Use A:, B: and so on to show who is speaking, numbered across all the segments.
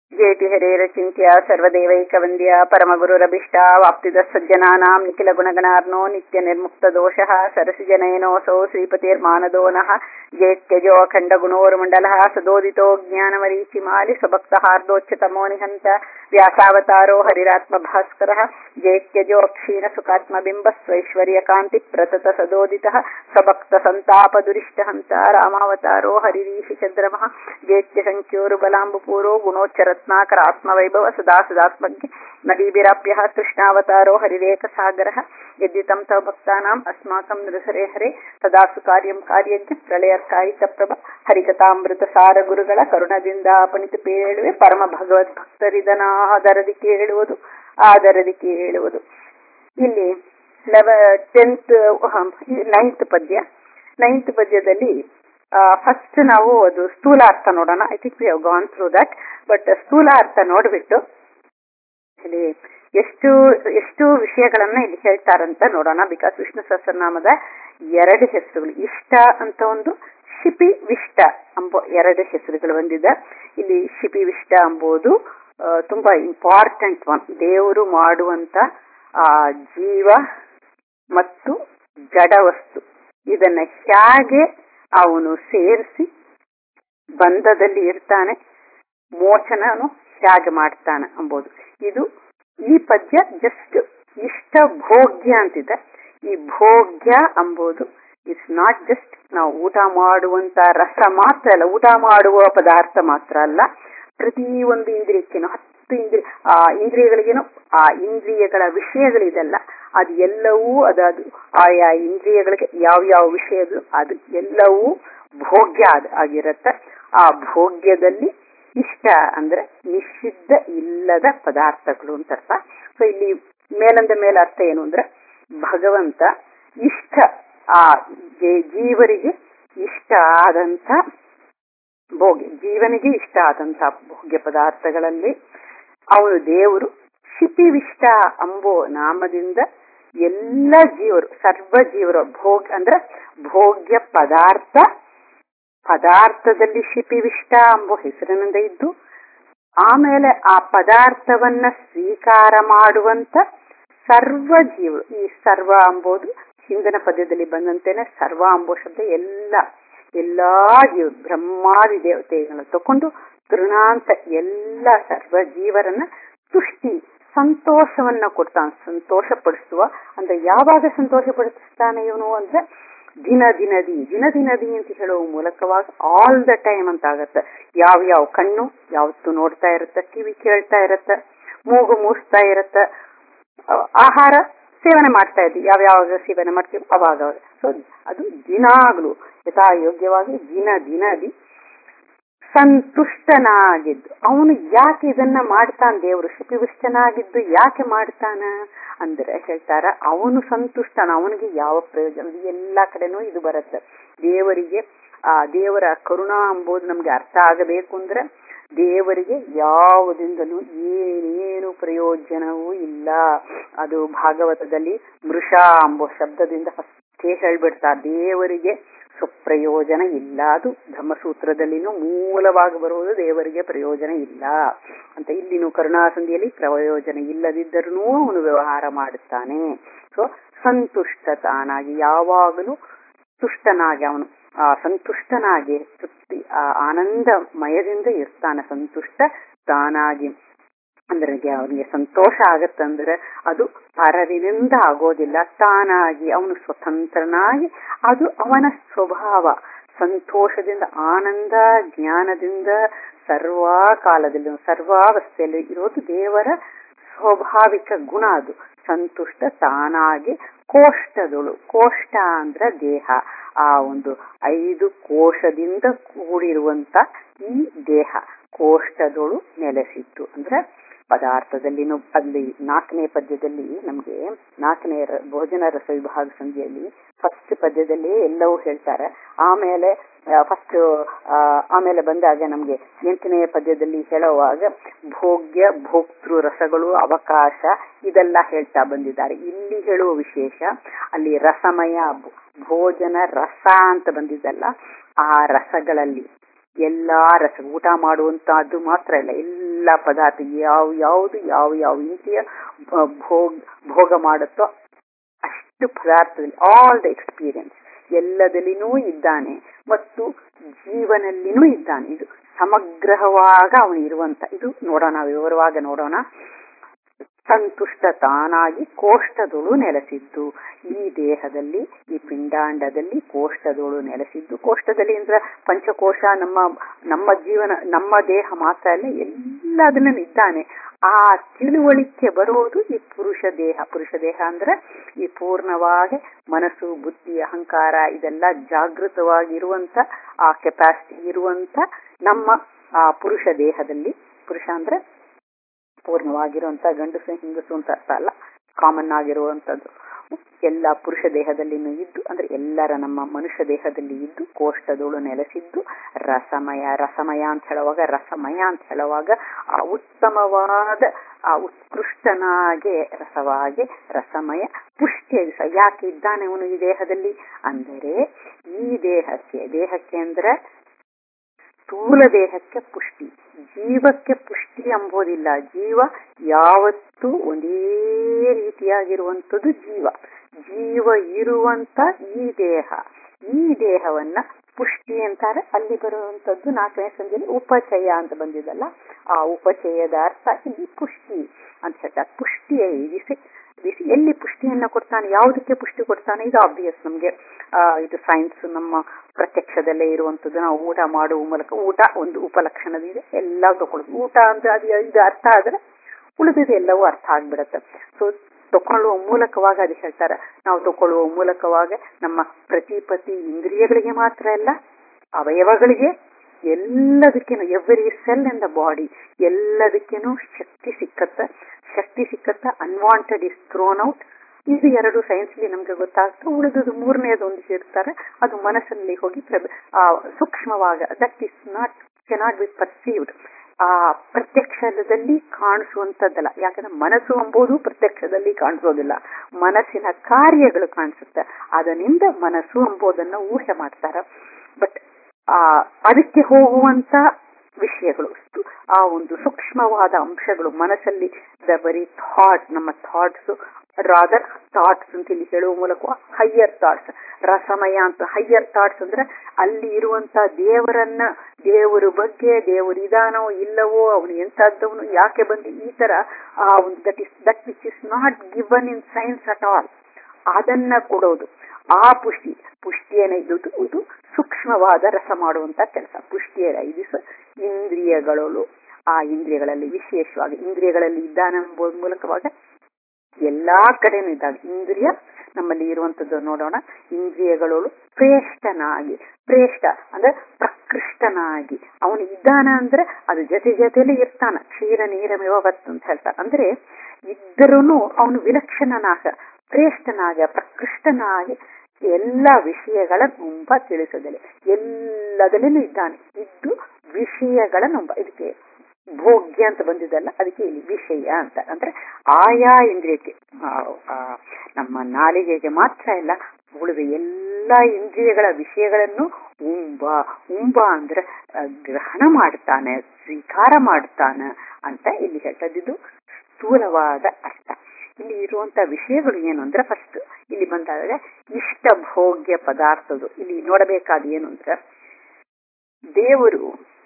A: ಜೇತಿ ಹರೇರಚಿಂತ್ಯ ಸರ್ವದೇವೈಕವಂದ್ಯ ಪರಮಗುರುರಭಿಷ್ಟ ವಾಪ್ತಿದ ಸಜ್ಜನಾನಾಂ ನಿಖಿಲ ಗುಣಗಣಾರ್ನೋ ನಿತ್ಯ ನಿರ್ಮುಕ್ತ ದೋಷಃ ಸರಸಿಜನಯನೋऽಸौ ಶ್ರೀಪತಿರ್ಮಾನದೋ ನಃ ಜೇತ್ಯಜೋ ಅಖಂಡ ಗುಣೋರ್ಮಂಡಲಃ ಸದೋದಿತೋ ಜ್ಞಾನಮರೀಚಿಮಾಲಿ ಸ್ವಭಕ್ತಹಾರ್ದೋಚ್ಯತಮೋ ನಿಹಂತ ವ್ಯಾಸಾವತಾರೋ ಹರಿರಾತ್ಮ ಭಾಸ್ಕರಃ ಜೇತ್ಯಜೋ ಕ್ಷೀಣ ಸುಖಾತ್ಮಬಿಂಬ ಸ್ವೈಶ್ವರ್ಯ ಕಾಂತಿ ಪ್ರತತ ಸದೋದಿತಃ ಸ್ವಭಕ್ತ ಸಂತಾಪ ದುರಿಷ್ಟ ಹಂತ ರಾಮಾವತಾರೋ ಹರಿರೀಶಿ ಚಂದ್ರಮಃ ಜೇತ್ಯ ಸಂಖ್ಯೋರು ಬಲಾಂಬುಪೂರೋ ಗುಣೋಚ್ಚರತ್ನಾಕರ ಆತ್ಮವೈಭವ ಸದಾ ಸದಾತ್ಮಜ್ಞ ನದೀಭಿರಾಪ್ಯ ಕೃಷ್ಣಾವತಾರೋ ಹರಿರೇಕ ಸಾಗರ ಯದ್ದಿತಂ ತವ ಭಕ್ತಾನಾಂ ಅಸ್ಮಾಕಂ ನೃಸರೆ ಹರೆ ತದಾಸು ಕಾರ್ಯಂ ಕಾರ್ಯಜ್ಞ ಪ್ರಳಯರ್ಕಾಯಿತ ಪ್ರಭ ಹರಿಕಥಾಮೃತ ಸಾರ ಗುರುಗಳ ಕರುಣದಿಂದ ಅಪಣಿತು ಪೇಳುವೆ ಪರಮ ಭಗವದ್ ಭಕ್ತರಿದನ ಆದರದಿ ಕೇಳುವುದು ಆದರದಿ ಕೇಳುವುದು ಇಲ್ಲಿ ಲೆವ ಟೆಂತ್ ನೈನ್ತ್ ಪದ್ಯ ನೈನ್ತ್ ಪದ್ಯದಲ್ಲಿ ಫಸ್ಟ್ ನಾವು ಅದು ಸ್ಥೂಲ ಅರ್ಥ ನೋಡೋಣ I think we have gone through that but ಸ್ಥೂಲ ಅರ್ಥ ನೋಡ್ಬಿಟ್ಟು ಇಲ್ಲಿ ಎಷ್ಟು ಎಷ್ಟು ವಿಷಯಗಳನ್ನ ಇಲ್ಲಿ ಹೇಳ್ತಾರಂತ ನೋಡೋಣ ಬಿಕಾಸ್ ವಿಷ್ಣು ಸಹಸ್ರನಾಮದ ಎರಡು ಹೆಸರುಗಳು ಇಷ್ಟ ಅಂತ ಒಂದು ಶಿಪಿ ವಿಷ್ಟ ಎಂಬ ಎರಡು ಹೆಸರುಗಳು ಬಂದಿದೆ ಇಲ್ಲಿ ಶಿಪಿ ವಿಷ್ಟ ಎಂಬುದು ತುಂಬಾ ಇಂಪಾರ್ಟೆಂಟ್ ಒನ್ ದೇವರು ಮಾಡುವಂತ ಆ ಜೀವ ಮತ್ತು ಜಡ ವಸ್ತು ಇದನ್ನ ಹೇಗೆ ಅವನು ಸೇರಿಸಿ ಬಂಧದಲ್ಲಿ ಇರ್ತಾನೆ ಮೋಚನನು ಹೇಗೆ ಮಾಡ್ತಾನೆ ಎಂಬುದು ಇದು ಈ ಪದ್ಯ ಜಸ್ಟ್ ಇಷ್ಟ ಭೋಗ್ಯ ಅಂತಿದೆ ಈ ಭೋಗ್ಯ ಎಂಬುದು ಇಟ್ಸ್ ನಾಟ್ ಜಸ್ಟ್ ನಾವು ಊಟ ಮಾಡುವಂತ ರಸ ಮಾತ್ರ ಅಲ್ಲ ಊಟ ಮಾಡುವ ಪದಾರ್ಥ ಮಾತ್ರ ಅಲ್ಲ ಪ್ರತಿ ಒಂದು ಇಂದ್ರಿಯಕ್ಕೇನು ಹತ್ತು ಇಂದ್ರಿಯ ಆ ಇಂದ್ರಿಯಗಳಿಗೇನು ಆ ಇಂದ್ರಿಯಗಳ ವಿಷಯಗಳಿದೆಲ್ಲ ಅದು ಎಲ್ಲವೂ ಅದದು ಆಯಾ ಇಂದ್ರಿಯಗಳಿಗೆ ಯಾವ ಯಾವ ವಿಷಯದು ಅದು ಎಲ್ಲವೂ ಭೋಗ್ಯ ಆಗಿರತ್ತೆ ಆ ಭೋಗ್ಯದಲ್ಲಿ ಇಷ್ಟ ಅಂದ್ರೆ ನಿಷಿದ್ಧ ಇಲ್ಲದ ಪದಾರ್ಥಗಳು ಅಂತ ಅರ್ಥ ಸೊ ಇಲ್ಲಿ ಮೇಲಂದ ಮೇಲೆ ಅರ್ಥ ಏನು ಅಂದ್ರೆ ಭಗವಂತ ಇಷ್ಟ ಆ ಜೀವರಿಗೆ ಇಷ್ಟ ಆದಂತ ಭೋಗ್ಯ ಜೀವನಿಗೆ ಇಷ್ಟ ಆದಂತ ಭೋಗ್ಯ ಪದಾರ್ಥಗಳಲ್ಲಿ ಅವನು ದೇವರು ಶಿಪಿವಿಷ್ಟ ಅಂಬೋ ನಾಮದಿಂದ ಎಲ್ಲ ಜೀವರು ಸರ್ವ ಜೀವರು ಭೋಗ ಅಂದ್ರೆ ಭೋಗ್ಯ ಪದಾರ್ಥ ಪದಾರ್ಥದಲ್ಲಿ ಶಿಪಿವಿಷ್ಟ ಎಂಬ ಹೆಸರಿನಿಂದ ಇದ್ದು ಆಮೇಲೆ ಆ ಪದಾರ್ಥವನ್ನ ಸ್ವೀಕಾರ ಮಾಡುವಂತ ಸರ್ವ ಜೀವರು ಈ ಸರ್ವ ಎಂಬುದು ಹಿಂದಿನ ಪದ್ಯದಲ್ಲಿ ಬಂದಂತೆನೆ ಸರ್ವ ಎಂಬೋ ಶಬ್ದ ಎಲ್ಲ ಎಲ್ಲಾ ಜೀವ ಬ್ರಹ್ಮಾದಿ ದೇವತೆಗಳನ್ನ ತಕೊಂಡು ತೃಣಾಂತ ಎಲ್ಲ ಸರ್ವ ಜೀವರನ್ನ ತುಷ್ಟಿ ಸಂತೋಷವನ್ನ ಕೊಡ್ತಾನೆ ಸಂತೋಷ ಪಡಿಸುವ ಅಂದ್ರೆ ಯಾವಾಗ ಸಂತೋಷ ಪಡಿಸ್ತಾನೆ ಇವನು ಅಂದ್ರೆ ದಿನ ದಿನದಿ ದಿನ ದಿನದಿ ಅಂತ ಹೇಳುವ ಮೂಲಕವಾಗಿ ಆಲ್ ದ ಟೈಮ್ ಅಂತ ಆಗತ್ತೆ ಯಾವ ಯಾವ ಕಣ್ಣು ಯಾವತ್ತು ನೋಡ್ತಾ ಇರುತ್ತೆ ಕಿವಿ ಕೇಳ್ತಾ ಇರತ್ತೆ ಮೂಗು ಮೂಸ್ತಾ ಇರತ್ತೆ ಆಹಾರ ಸೇವನೆ ಮಾಡ್ತಾ ಇದ್ವಿ ಯಾವ ಯಾವಾಗ ಸೇವನೆ ಮಾಡ್ತೀವಿ ಅವಾಗ ಸೊ ಅದು ದಿನಾಗ್ಲು ಯಥಾಯೋಗ್ಯವಾಗಿ ದಿನ ದಿನದಿ ಸಂತುಷ್ಟನಾಗಿದ್ದು ಅವನು ಯಾಕೆ ಇದನ್ನ ಮಾಡ್ತಾನೆ ದೇವರು ಶಿಪಿವಿಷ್ಟನಾಗಿದ್ದು ಯಾಕೆ ಮಾಡ್ತಾನ ಅಂದ್ರೆ ಹೇಳ್ತಾರ ಅವನು ಸಂತುಷ್ಟನ ಅವನಿಗೆ ಯಾವ ಪ್ರಯೋಜನ ಎಲ್ಲಾ ಕಡೆನೂ ಇದು ಬರುತ್ತೆ ದೇವರಿಗೆ ಆ ದೇವರ ಕರುಣಾ ಎಂಬುದು ನಮ್ಗೆ ಅರ್ಥ ಆಗಬೇಕು ಅಂದ್ರೆ ದೇವರಿಗೆ ಯಾವುದಿಂದಲೂ ಏನೇನು ಪ್ರಯೋಜನವೂ ಇಲ್ಲ ಅದು ಭಾಗವತದಲ್ಲಿ ಮೃಷಾ ಎಂಬ ಶಬ್ದದಿಂದ ಫಸ್ಟೇ ಹೇಳ್ಬಿಡ್ತಾ ದೇವರಿಗೆ ಸುಪ್ರಯೋಜನ ಇಲ್ಲ ಅದು ಧರ್ಮಸೂತ್ರದಲ್ಲಿನೂ ಮೂಲವಾಗಿ ಬರುವುದು ದೇವರಿಗೆ ಪ್ರಯೋಜನ ಇಲ್ಲ ಅಂತ ಇಲ್ಲಿನೂ ಕರುಣಾಸಂಧಿಯಲ್ಲಿ ಪ್ರಯೋಜನ ಇಲ್ಲದಿದ್ದರೂ ಅವನು ವ್ಯವಹಾರ ಮಾಡುತ್ತಾನೆ ಸೊ ಸಂತುಷ್ಟ ತಾನಾಗಿ ಯಾವಾಗಲೂ ತುಷ್ಟನಾಗಿ ಅವನು ಆ ಸಂತುಷ್ಟನಾಗಿ ತೃಪ್ತಿ ಆ ಆನಂದಮಯದಿಂದ ಇರ್ತಾನೆ ಸಂತುಷ್ಟ ತಾನಾಗಿ ಅಂದ್ರೆ ಅವನಿಗೆ ಸಂತೋಷ ಆಗತ್ತಂದ್ರೆ ಅದು ಪರರಿನಿಂದ ಆಗೋದಿಲ್ಲ ತಾನಾಗಿ ಅವನು ಸ್ವತಂತ್ರನಾಗಿ ಅದು ಅವನ ಸ್ವಭಾವ ಸಂತೋಷದಿಂದ ಆನಂದ ಜ್ಞಾನದಿಂದ ಸರ್ವಾ ಕಾಲದಲ್ಲಿ ಸರ್ವಾವಸ್ಥೆಯಲ್ಲಿ ಇರೋದು ದೇವರ ಸ್ವಾಭಾವಿಕ ಗುಣ ಅದು ಸಂತುಷ್ಟ ತಾನಾಗಿ ಕೋಷ್ಟದಳು ಕೋಷ್ಟ ಅಂದ್ರ ದೇಹ ಆ ಒಂದು ಐದು ಕೋಶದಿಂದ ಕೂಡಿರುವಂತ ಈ ದೇಹ ಕೋಷ್ಟದೊಳು ನೆಲೆಸಿತ್ತು ಅಂದ್ರೆ ಪದಾರ್ಥದಲ್ಲಿನೂ ಅಲ್ಲಿ ನಾಲ್ಕನೇ ಪದ್ಯದಲ್ಲಿ ನಮ್ಗೆ ನಾಲ್ಕನೇ ಭೋಜನ ರಸ ವಿಭಾಗ ಸಂಧಿಯಲ್ಲಿ ಫಸ್ಟ್ ಪದ್ಯದಲ್ಲಿ ಎಲ್ಲವೂ ಹೇಳ್ತಾರೆ ಆಮೇಲೆ ಫಸ್ಟ್ ಆಮೇಲೆ ಬಂದಾಗ ನಮ್ಗೆ ಎಂಟನೇ ಪದ್ಯದಲ್ಲಿ ಹೇಳುವಾಗ ಭೋಗ್ಯ ಭೋಕ್ತೃ ರಸಗಳು ಅವಕಾಶ ಇದೆಲ್ಲ ಹೇಳ್ತಾ ಬಂದಿದ್ದಾರೆ ಇಲ್ಲಿ ಹೇಳುವ ವಿಶೇಷ ಅಲ್ಲಿ ರಸಮಯ ಭೋಜನ ರಸ ಅಂತ ಬಂದಿದ್ದಲ್ಲ ಆ ರಸಗಳಲ್ಲಿ ಎಲ್ಲಾ ರಸ ಊಟ ಮಾಡುವಂತಹದ್ದು ಮಾತ್ರ ಇಲ್ಲ ಎಲ್ಲ ಪದಾರ್ಥ ಯಾವ ಯಾವುದು ಯಾವ ಯಾವ ಇಂದ್ರಿಯ ಭೋಗ ಭೋಗ ಮಾಡುತ್ತೋ ಅಷ್ಟು ಪದಾರ್ಥದಲ್ಲಿ ಆಲ್ ದ ಎಕ್ಸ್ಪೀರಿಯನ್ಸ್ ಎಲ್ಲದಲ್ಲಿನೂ ಇದ್ದಾನೆ ಮತ್ತು ಜೀವನಲ್ಲಿನೂ ಇದ್ದಾನೆ ಇದು ಸಮಗ್ರವಾಗ ಅವನು ಇರುವಂತ ಇದು ನೋಡೋಣ ವಿವರವಾಗಿ ನೋಡೋಣ ಸಂತುಷ್ಟ ತಾನಾಗಿ ಕೋಷ್ಟದೊಳು ನೆಲೆಸಿದ್ದು ಈ ದೇಹದಲ್ಲಿ ಈ ಪಿಂಡಾಂಡದಲ್ಲಿ ಕೋಷ್ಟದೊಳು ನೆಲೆಸಿದ್ದು ಕೋಷ್ಟದಲ್ಲಿ ಅಂದ್ರೆ ಪಂಚಕೋಶ ನಮ್ಮ ನಮ್ಮ ಜೀವನ ನಮ್ಮ ದೇಹ ಮಾತ್ರ ಅಲ್ಲ ಎಲ್ಲದನ್ನ ಇದ್ದಾನೆ ಆ ತಿಳುವಳಿಕೆ ಬರೋದು ಈ ಪುರುಷ ದೇಹ ಪುರುಷ ದೇಹ ಅಂದ್ರೆ ಈ ಪೂರ್ಣವಾಗಿ ಮನಸ್ಸು ಬುದ್ಧಿ ಅಹಂಕಾರ ಇದೆಲ್ಲ ಜಾಗೃತವಾಗಿರುವಂತ ಆ ಕೆಪಾಸಿಟಿ ಇರುವಂತ ನಮ್ಮ ಆ ಪುರುಷ ದೇಹದಲ್ಲಿ ಪುರುಷ ಅಂದ್ರೆ ಪೂರ್ಣವಾಗಿರುವಂತ ಗಂಡಸು ಹೆಂಗಸು ಅಂತ ಅರ್ಥ ಅಲ್ಲ ಕಾಮನ್ ಆಗಿರುವಂತದ್ದು ಎಲ್ಲ ಪುರುಷ ದೇಹದಲ್ಲಿನೂ ಇದ್ದು ಅಂದ್ರೆ ಎಲ್ಲರ ನಮ್ಮ ಮನುಷ್ಯ ದೇಹದಲ್ಲಿ ಇದ್ದು ಕೋಷ್ಟದೋಳು ನೆಲೆಸಿದ್ದು ರಸಮಯ ರಸಮಯ ಅಂತ ಹೇಳುವಾಗ ರಸಮಯ ಅಂತ ಹೇಳುವಾಗ ಆ ಉತ್ತಮವಾದ ಆ ಉತ್ಕೃಷ್ಟನಾಗೆ ರಸವಾಗಿ ರಸಮಯ ಪುಷ್ಟಿಯ ಯಾಕೆ ಇದ್ದಾನೆ ಅವನು ಈ ದೇಹದಲ್ಲಿ ಅಂದರೆ ಈ ದೇಹಕ್ಕೆ ದೇಹಕ್ಕೆ ಅಂದ್ರೆ ಸ್ಥೂಲ ದೇಹಕ್ಕೆ ಪುಷ್ಟಿ ಜೀವಕ್ಕೆ ಪುಷ್ಟಿ ಎಂಬುದಿಲ್ಲ ಜೀವ ಯಾವತ್ತೂ ಒಂದೇ ರೀತಿಯಾಗಿರುವಂಥದ್ದು ಜೀವ ಜೀವ ಇರುವಂತ ಈ ದೇಹ ಈ ದೇಹವನ್ನ ಪುಷ್ಟಿ ಅಂತಾರೆ ಅಲ್ಲಿ ಬರುವಂತದ್ದು ನಾಲ್ಕನೇ ಸಂಧಿಯಲ್ಲಿ ಉಪಚಯ ಅಂತ ಬಂದಿದಲ್ಲ ಆ ಉಪಚಯದ ಅರ್ಥ ಇಲ್ಲಿ ಪುಷ್ಟಿ ಅಂತ ಹೇಳ್ತಾರೆ ಪುಷ್ಟಿಯ ಇರಿಸಿ ಬಿಸಿ ಎಲ್ಲಿ ಪುಷ್ಟಿಯನ್ನ ಕೊಡ್ತಾನೆ ಯಾವುದಕ್ಕೆ ಪುಷ್ಟಿ ಕೊಡ್ತಾನೆ ಇದು ಆಬ್ವಿಯಸ್ ನಮ್ಗೆ ಆ ಇದು ಸೈನ್ಸ್ ನಮ್ಮ ಪ್ರತ್ಯಕ್ಷದಲ್ಲೇ ಇರುವಂತದ್ದು ನಾವು ಊಟ ಮಾಡುವ ಮೂಲಕ ಊಟ ಒಂದು ಉಪಲಕ್ಷಣದಿದೆ ಎಲ್ಲ ತಗೊಳ್ಳೋದು ಊಟ ಅಂದ್ರೆ ಅದು ಇದು ಅರ್ಥ ಆದ್ರೆ ಉಳಿದಿದೆ ಎಲ್ಲವೂ ಅರ್ಥ ಆಗ್ಬಿಡತ್ತೆ ಸೊ ತಕೊಳ್ಳುವ ಮೂಲಕವಾಗ ಅದು ಹೇಳ್ತಾರೆ ನಾವು ತಕೊಳ್ಳುವ ಮೂಲಕವಾಗ ನಮ್ಮ ಪ್ರತಿಪತಿ ಇಂದ್ರಿಯಗಳಿಗೆ ಮಾತ್ರ ಅಲ್ಲ ಅವಯವಗಳಿಗೆ ಎಲ್ಲದಕ್ಕೇನು every cell in the body ಎಲ್ಲದಕ್ಕೇನು ಶಕ್ತಿ ಸಿಕ್ಕತ್ತ ಶಕ್ತಿ ಸಿಕ್ಕತ್ತ ಅನ್ವಾಂಟೆಡ್ ಇಸ್ ಥ್ರೋನ್ ಔಟ್ ಇದು ಎರಡು ಸೈನ್ಸ್ಲಿ ನಮ್ಗೆ ಗೊತ್ತಾಗ್ತದೆ ಉಳಿದುದು ಮೂರನೇದು ಒಂದು ಸೇರ್ತಾರೆ ಅದು ಮನಸ್ಸಿನಲ್ಲಿ ಹೋಗಿ ಸೂಕ್ಷ್ಮವಾಗ that is not cannot be perceived ಆ ಪ್ರತ್ಯಕ್ಷದಲ್ಲಿ ಕಾಣಿಸುವಂತದ್ದಲ್ಲ ಯಾಕಂದ್ರೆ ಮನಸ್ಸು ಎಂಬುದು ಪ್ರತ್ಯಕ್ಷದಲ್ಲಿ ಕಾಣಿಸೋದಿಲ್ಲ ಮನಸ್ಸಿನ ಕಾರ್ಯಗಳು ಕಾಣಿಸುತ್ತೆ ಅದರಿಂದ ಮನಸ್ಸು ಎಂಬುದನ್ನ ಊಹೆ ಮಾಡ್ತಾರೆ ಬಟ್ ಆ ಅದಕ್ಕೆ ಹೋಗುವಂತ ವಿಷಯಗಳು ಆ ಒಂದು ಸೂಕ್ಷ್ಮವಾದ ಅಂಶಗಳು ಮನಸ್ಸಲ್ಲಿ ದ ಬರೀ ಥಾಟ್ ನಮ್ಮ ಥಾಟ್ಸ್ ರಾದರ್ ಥಾಟ್ಸ್ ಅಂತ ಇಲ್ಲಿ ಹೇಳುವ ಮೂಲಕ ಹೈಯರ್ ಥಾಟ್ಸ್ ರಸಮಯ ಅಂತ ಹೈಯರ್ ಥಾಟ್ಸ್ ಅಂದ್ರೆ ಅಲ್ಲಿ ಇರುವಂತ ದೇವರನ್ನ ದೇವರ ಬಗ್ಗೆ ದೇವರು ಇದಾನೋ ಇಲ್ಲವೋ ಅವನು ಎಂತದ್ದವನು ಯಾಕೆ ಬಂದು ಈ ತರ ಆ ಒಂದು that is that which is not given in science at all ಅದನ್ನ ಕೊಡೋದು ಆ ಪುಷ್ಟಿ ಪುಷ್ಟಿಯನ್ನ ಇದು ಇದು ಸೂಕ್ಷ್ಮವಾದ ರಸ ಮಾಡುವಂತ ಕೆಲಸ ಪುಷ್ಟಿಯ ಇದು ಇಂದ್ರಿಯಗಳು ಆ ಇಂದ್ರಿಯಗಳಲ್ಲಿ ವಿಶೇಷವಾಗಿ ಇಂದ್ರಿಯಗಳಲ್ಲಿ ಇದ್ದಾನೆಂಬುದ ಮೂಲಕವಾಗ ಎಲ್ಲಾ ಕಡೆನೂ ಇದ್ದಾಗ ಇಂದ್ರಿಯ ನಮ್ಮಲ್ಲಿ ಇರುವಂತದ್ದು ನೋಡೋಣ ಇಂದ್ರಿಯಗಳು ಪ್ರೇಷ್ಠನಾಗಿ ಪ್ರೇಷ್ಠ ಅಂದ್ರೆ ಪ್ರಕೃಷ್ಟನಾಗಿ ಅವನು ಇದ್ದಾನ ಅಂದ್ರೆ ಅದು ಜೊತೆ ಜೊತೆಲಿ ಇರ್ತಾನ ಕ್ಷೀರ ನೀರಮೇವತ್ತು ಅಂತ ಹೇಳ್ತಾರೆ ಅಂದ್ರೆ ಇದ್ದರೂ ಅವನು ವಿಲಕ್ಷಣನಾಗ ಪ್ರೇಷ್ಠನಾಗ ಪ್ರಕೃಷ್ಟನಾಗಿ ಎಲ್ಲ ವಿಷಯಗಳ ತುಂಬ ತಿಳಿಸದಲೆ ಎಲ್ಲದರಲ್ಲೂ ಇದ್ದಾನೆ ಇದ್ದು ವಿಷಯಗಳ ನಂಬ ಇದಕ್ಕೆ ಭೋಗ್ಯ ಅಂತ ಬಂದಿದ್ದಲ್ಲ ಅದಕ್ಕೆ ಇಲ್ಲಿ ವಿಷಯ ಅಂತ ಅಂದ್ರೆ ಆಯಾ ಇಂದ್ರಿಯಕ್ಕೆ ನಮ್ಮ ನಾಲಿಗೆಗೆ ಮಾತ್ರ ಇಲ್ಲ ಉಳಿದ ಎಲ್ಲಾ ಇಂದ್ರಿಯಗಳ ವಿಷಯಗಳನ್ನು ಉಂಬ ಉಂಬ ಅಂದ್ರೆ ಗ್ರಹಣ ಮಾಡ್ತಾನೆ ಸ್ವೀಕಾರ ಮಾಡ್ತಾನೆ ಅಂತ ಇಲ್ಲಿ ಹೇಳ್ತದ್ದು ಸ್ಥೂಲವಾದ ಅರ್ಥ ಇಲ್ಲಿ ಇರುವಂತ ವಿಷಯಗಳು ಏನು ಅಂದ್ರೆ ಫಸ್ಟ್ ಇಲ್ಲಿ ಬಂದಾಗ ಇಷ್ಟ ಭೋಗ್ಯ ಪದಾರ್ಥದು ಇಲ್ಲಿ ನೋಡಬೇಕಾದ ಏನು ಅಂದ್ರೆ ದೇವರು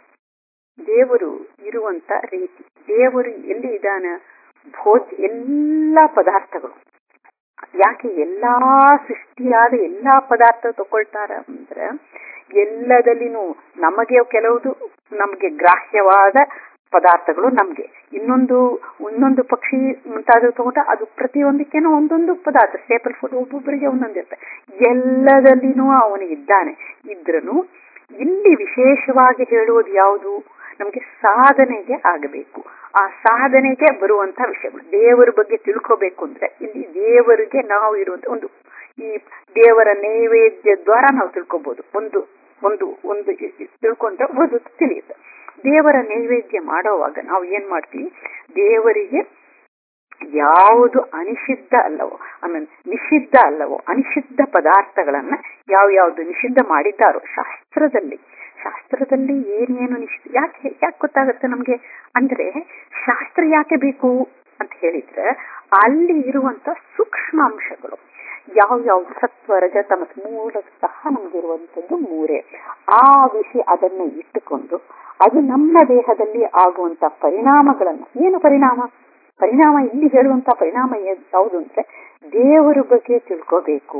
A: ದೇವರು ಇರುವಂತ ರೀತಿ ದೇವರು ಎಲ್ಲಿ ಇದಾನ ಭೋಜ ಎಲ್ಲಾ ಪದಾರ್ಥಗಳು ಯಾಕೆ ಎಲ್ಲಾ ಸೃಷ್ಟಿಯಾದ ಎಲ್ಲಾ ಪದಾರ್ಥ ತಗೊಳ್ತಾರ ಅಂದ್ರೆ ಎಲ್ಲದಲ್ಲಿನೂ ನಮಗೆ ಕೆಲವುದು ನಮಗೆ ಗ್ರಾಹ್ಯವಾದ ಪದಾರ್ಥಗಳು ನಮ್ಗೆ ಇನ್ನೊಂದು ಇನ್ನೊಂದು ಪಕ್ಷಿ ಮುಂತಾದ ತಗೊಂಡ ಅದು ಪ್ರತಿಯೊಂದಕ್ಕೇನೋ ಒಂದೊಂದು ಪದಾರ್ಥ ಸ್ಟೇಪಲ್ ಫುಡ್ ಒಬ್ಬೊಬ್ಬರಿಗೆ ಒಂದೊಂದಿರುತ್ತೆ ಎಲ್ಲದಲ್ಲಿನೂ ಅವನಿಗೆ ಇದ್ದಾನೆ ಇದ್ರೂ ಇಲ್ಲಿ ವಿಶೇಷವಾಗಿ ಹೇಳುವುದು ಯಾವುದು ನಮಗೆ ಸಾಧನೆಗೆ ಆಗಬೇಕು ಆ ಸಾಧನೆಗೆ ಬರುವಂತ ವಿಷಯಗಳು ದೇವರ ಬಗ್ಗೆ ತಿಳ್ಕೋಬೇಕು ಅಂದ್ರೆ ಇಲ್ಲಿ ದೇವರಿಗೆ ನಾವು ಇರುವಂತ ಒಂದು ಈ ದೇವರ ನೈವೇದ್ಯ ದ್ವಾರ ನಾವು ತಿಳ್ಕೊಬಹುದು ಒಂದು ಒಂದು ಒಂದು ತಿಳ್ಕೊಂಡ್ರೆ ಒಂದು ತಿಳಿಯುತ್ತೆ ದೇವರ ನೈವೇದ್ಯ ಮಾಡೋವಾಗ ನಾವು ಏನ್ ಮಾಡ್ತೀವಿ ದೇವರಿಗೆ ಯಾವುದು ಅನಿಷಿದ್ಧ ಅಲ್ಲವೋ ಆಮೇಲೆ ನಿಷಿದ್ಧ ಅಲ್ಲವೋ ಅನಿಷಿದ್ಧ ಪದಾರ್ಥಗಳನ್ನ ಯಾವ ಯಾವ್ದು ನಿಷಿದ್ಧ ಮಾಡಿದ್ದಾರೋ ಶಾಸ್ತ್ರದಲ್ಲಿ ಶಾಸ್ತ್ರದಲ್ಲಿ ಏನೇನು ನಿಶ್ ಯಾಕೆ ಯಾಕೆ ಗೊತ್ತಾಗುತ್ತೆ ನಮ್ಗೆ ಅಂದ್ರೆ ಶಾಸ್ತ್ರ ಯಾಕೆ ಬೇಕು ಅಂತ ಹೇಳಿದ್ರೆ ಅಲ್ಲಿ ಇರುವಂತ ಸೂಕ್ಷ್ಮ ಅಂಶಗಳು ಯಾವ ಯಾವ ಸತ್ವ ರಜ ತಮಸ್ ಮೂಲತಃ ನಮ್ಗಿರುವಂತದ್ದು ಮೂರೇ ಆ ವಿಷಯ ಅದನ್ನ ಇಟ್ಟುಕೊಂಡು ಅದು ನಮ್ಮ ದೇಹದಲ್ಲಿ ಆಗುವಂತ ಪರಿಣಾಮಗಳನ್ನ ಏನು ಪರಿಣಾಮ ಪರಿಣಾಮ ಇಲ್ಲಿ ಹೇಳುವಂತ ಪರಿಣಾಮ ಯಾವುದು ಅಂದ್ರೆ ದೇವರ ಬಗ್ಗೆ ತಿಳ್ಕೋಬೇಕು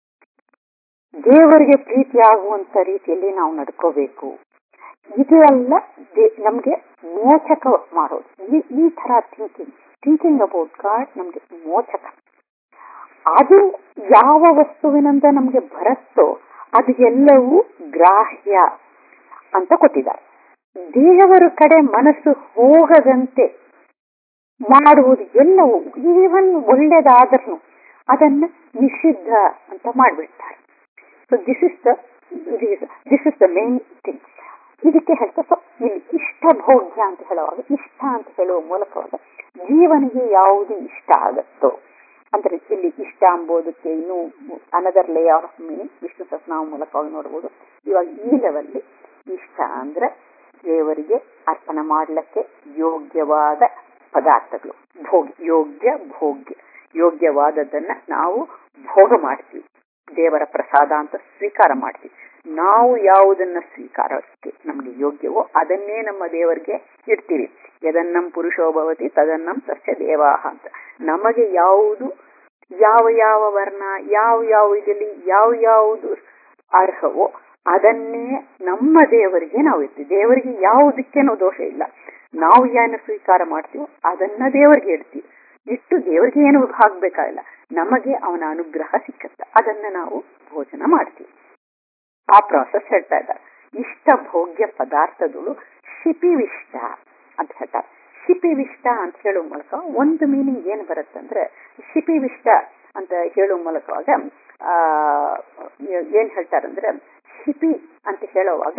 A: ದೇವರಿಗೆ ಪ್ರೀತಿ ಆಗುವಂತ ರೀತಿಯಲ್ಲಿ ನಾವು ನಡ್ಕೋಬೇಕು ಇದೆಲ್ಲ ನಮ್ಗೆ ಮೋಚಕ ಮಾಡೋದು ಈ ಈ ತರ ಥಿಂಕಿಂಗ್ ಥಿಂಕಿಂಗ್ ಅಬೌಟ್ ಗಾಡ್ ನಮ್ಗೆ ಮೋಚಕ ಅದು ಯಾವ ವಸ್ತುವಿನಿಂದ ನಮ್ಗೆ ಬರುತ್ತೋ ಅದು ಎಲ್ಲವೂ ಗ್ರಾಹ್ಯ ಅಂತ ಕೊಟ್ಟಿದ್ದಾರೆ ದೇವರ ಕಡೆ ಮನಸ್ಸು ಹೋಗದಂತೆ ಮಾಡುವುದು ಎಲ್ಲವೂ ಈವನ್ ಒಳ್ಳೇದಾದ್ರೂ ಅದನ್ನ ನಿಷಿದ್ಧ ಅಂತ ಮಾಡ್ಬಿಡ್ತಾರೆ so this is the this is the main thing ಇದಕ್ಕೆ ಹೇಳ್ತಾ ಸೊ ಇಲ್ಲಿ ಇಷ್ಟ ಭೋಗ್ಯ ಅಂತ ಹೇಳುವಾಗ ಇಷ್ಟ ಅಂತ ಹೇಳುವ ಮೂಲಕವಾಗ ಜೀವನಿಗೆ ಯಾವುದು ಇಷ್ಟ ಆಗತ್ತೋ ಅಂದ್ರೆ ಇಲ್ಲಿ ಇಷ್ಟ ಎಂಬುದಕ್ಕೆ ಇನ್ನೂ another lay off meaning Vishnu ಸಹಸ್ರನಾಮ ಮೂಲಕವಾಗಿ ನೋಡಬಹುದು ಇವಾಗ ಈ ಲೆವೆಲ್ ಇಷ್ಟ ಅಂದ್ರೆ ದೇವರಿಗೆ ಅರ್ಪಣೆ ಮಾಡ್ಲಿಕ್ಕೆ ಯೋಗ್ಯವಾದ ಪದಾರ್ಥಗಳು ಭೋಗ ಯೋಗ್ಯ ಭೋಗ್ಯ ಯೋಗ್ಯವಾದದ್ದನ್ನ ನಾವು ಭೋಗ ಮಾಡ್ತೀವಿ ದೇವರ ಪ್ರಸಾದ ಅಂತ ಸ್ವೀಕಾರ ಮಾಡ್ತೀವಿ ನಾವು ಯಾವುದನ್ನ ಸ್ವೀಕಾರಕ್ಕೆ ನಮ್ಗೆ ಯೋಗ್ಯವೋ ಅದನ್ನೇ ನಮ್ಮ ದೇವರಿಗೆ ಇಡ್ತೀವಿ ಯದನ್ನಂ ಪುರುಷೋ ಭವತಿ ತದನ್ನಂ ಸಸ್ಯ ದೇವಾಹ ಅಂತ ನಮಗೆ ಯಾವುದು ಯಾವ ಯಾವ ವರ್ಣ ಯಾವ ಯಾವ ಇದರಲ್ಲಿ ಯಾವ ಯಾವುದು ಅರ್ಹವೋ ಅದನ್ನೇ ನಮ್ಮ ದೇವರಿಗೆ ನಾವು ಇರ್ತೀವಿ ದೇವರಿಗೆ ಯಾವುದಕ್ಕೇನೋ ದೋಷ ಇಲ್ಲ ನಾವು ಏನು ಸ್ವೀಕಾರ ಮಾಡ್ತೀವೋ ಅದನ್ನ ದೇವರಿಗೆ ಇಡ್ತೀವಿ ಇಟ್ಟು ದೇವರಿಗೆ ಏನು ಆಗ್ಬೇಕಾಗಿಲ್ಲ ನಮಗೆ ಅವನ ಅನುಗ್ರಹ ಸಿಕ್ಕತ್ತ ಅದನ್ನ ನಾವು ಭೋಜನ ಮಾಡ್ತೀವಿ ಆ ಪ್ರಾಸೆಸ್ ಹೇಳ್ತಾ ಇದ್ದಾರೆ ಇಷ್ಟ ಭೋಗ್ಯ ಪದಾರ್ಥಗಳು ಶಿಪಿವಿಷ್ಟ ಅಂತ ಹೇಳ್ತಾರೆ ಶಿಪಿವಿಷ್ಟ ಅಂತ ಹೇಳುವ ಮೂಲಕ ಒಂದು ಮೀನಿಂಗ್ ಏನ್ ಬರುತ್ತಂದ್ರೆ ಶಿಪಿವಿಷ್ಟ ಅಂತ ಹೇಳುವ ಮೂಲಕವಾಗ ಆ ಏನ್ ಹೇಳ್ತಾರಂದ್ರೆ ಶಿಪಿ ಅಂತ ಹೇಳುವಾಗ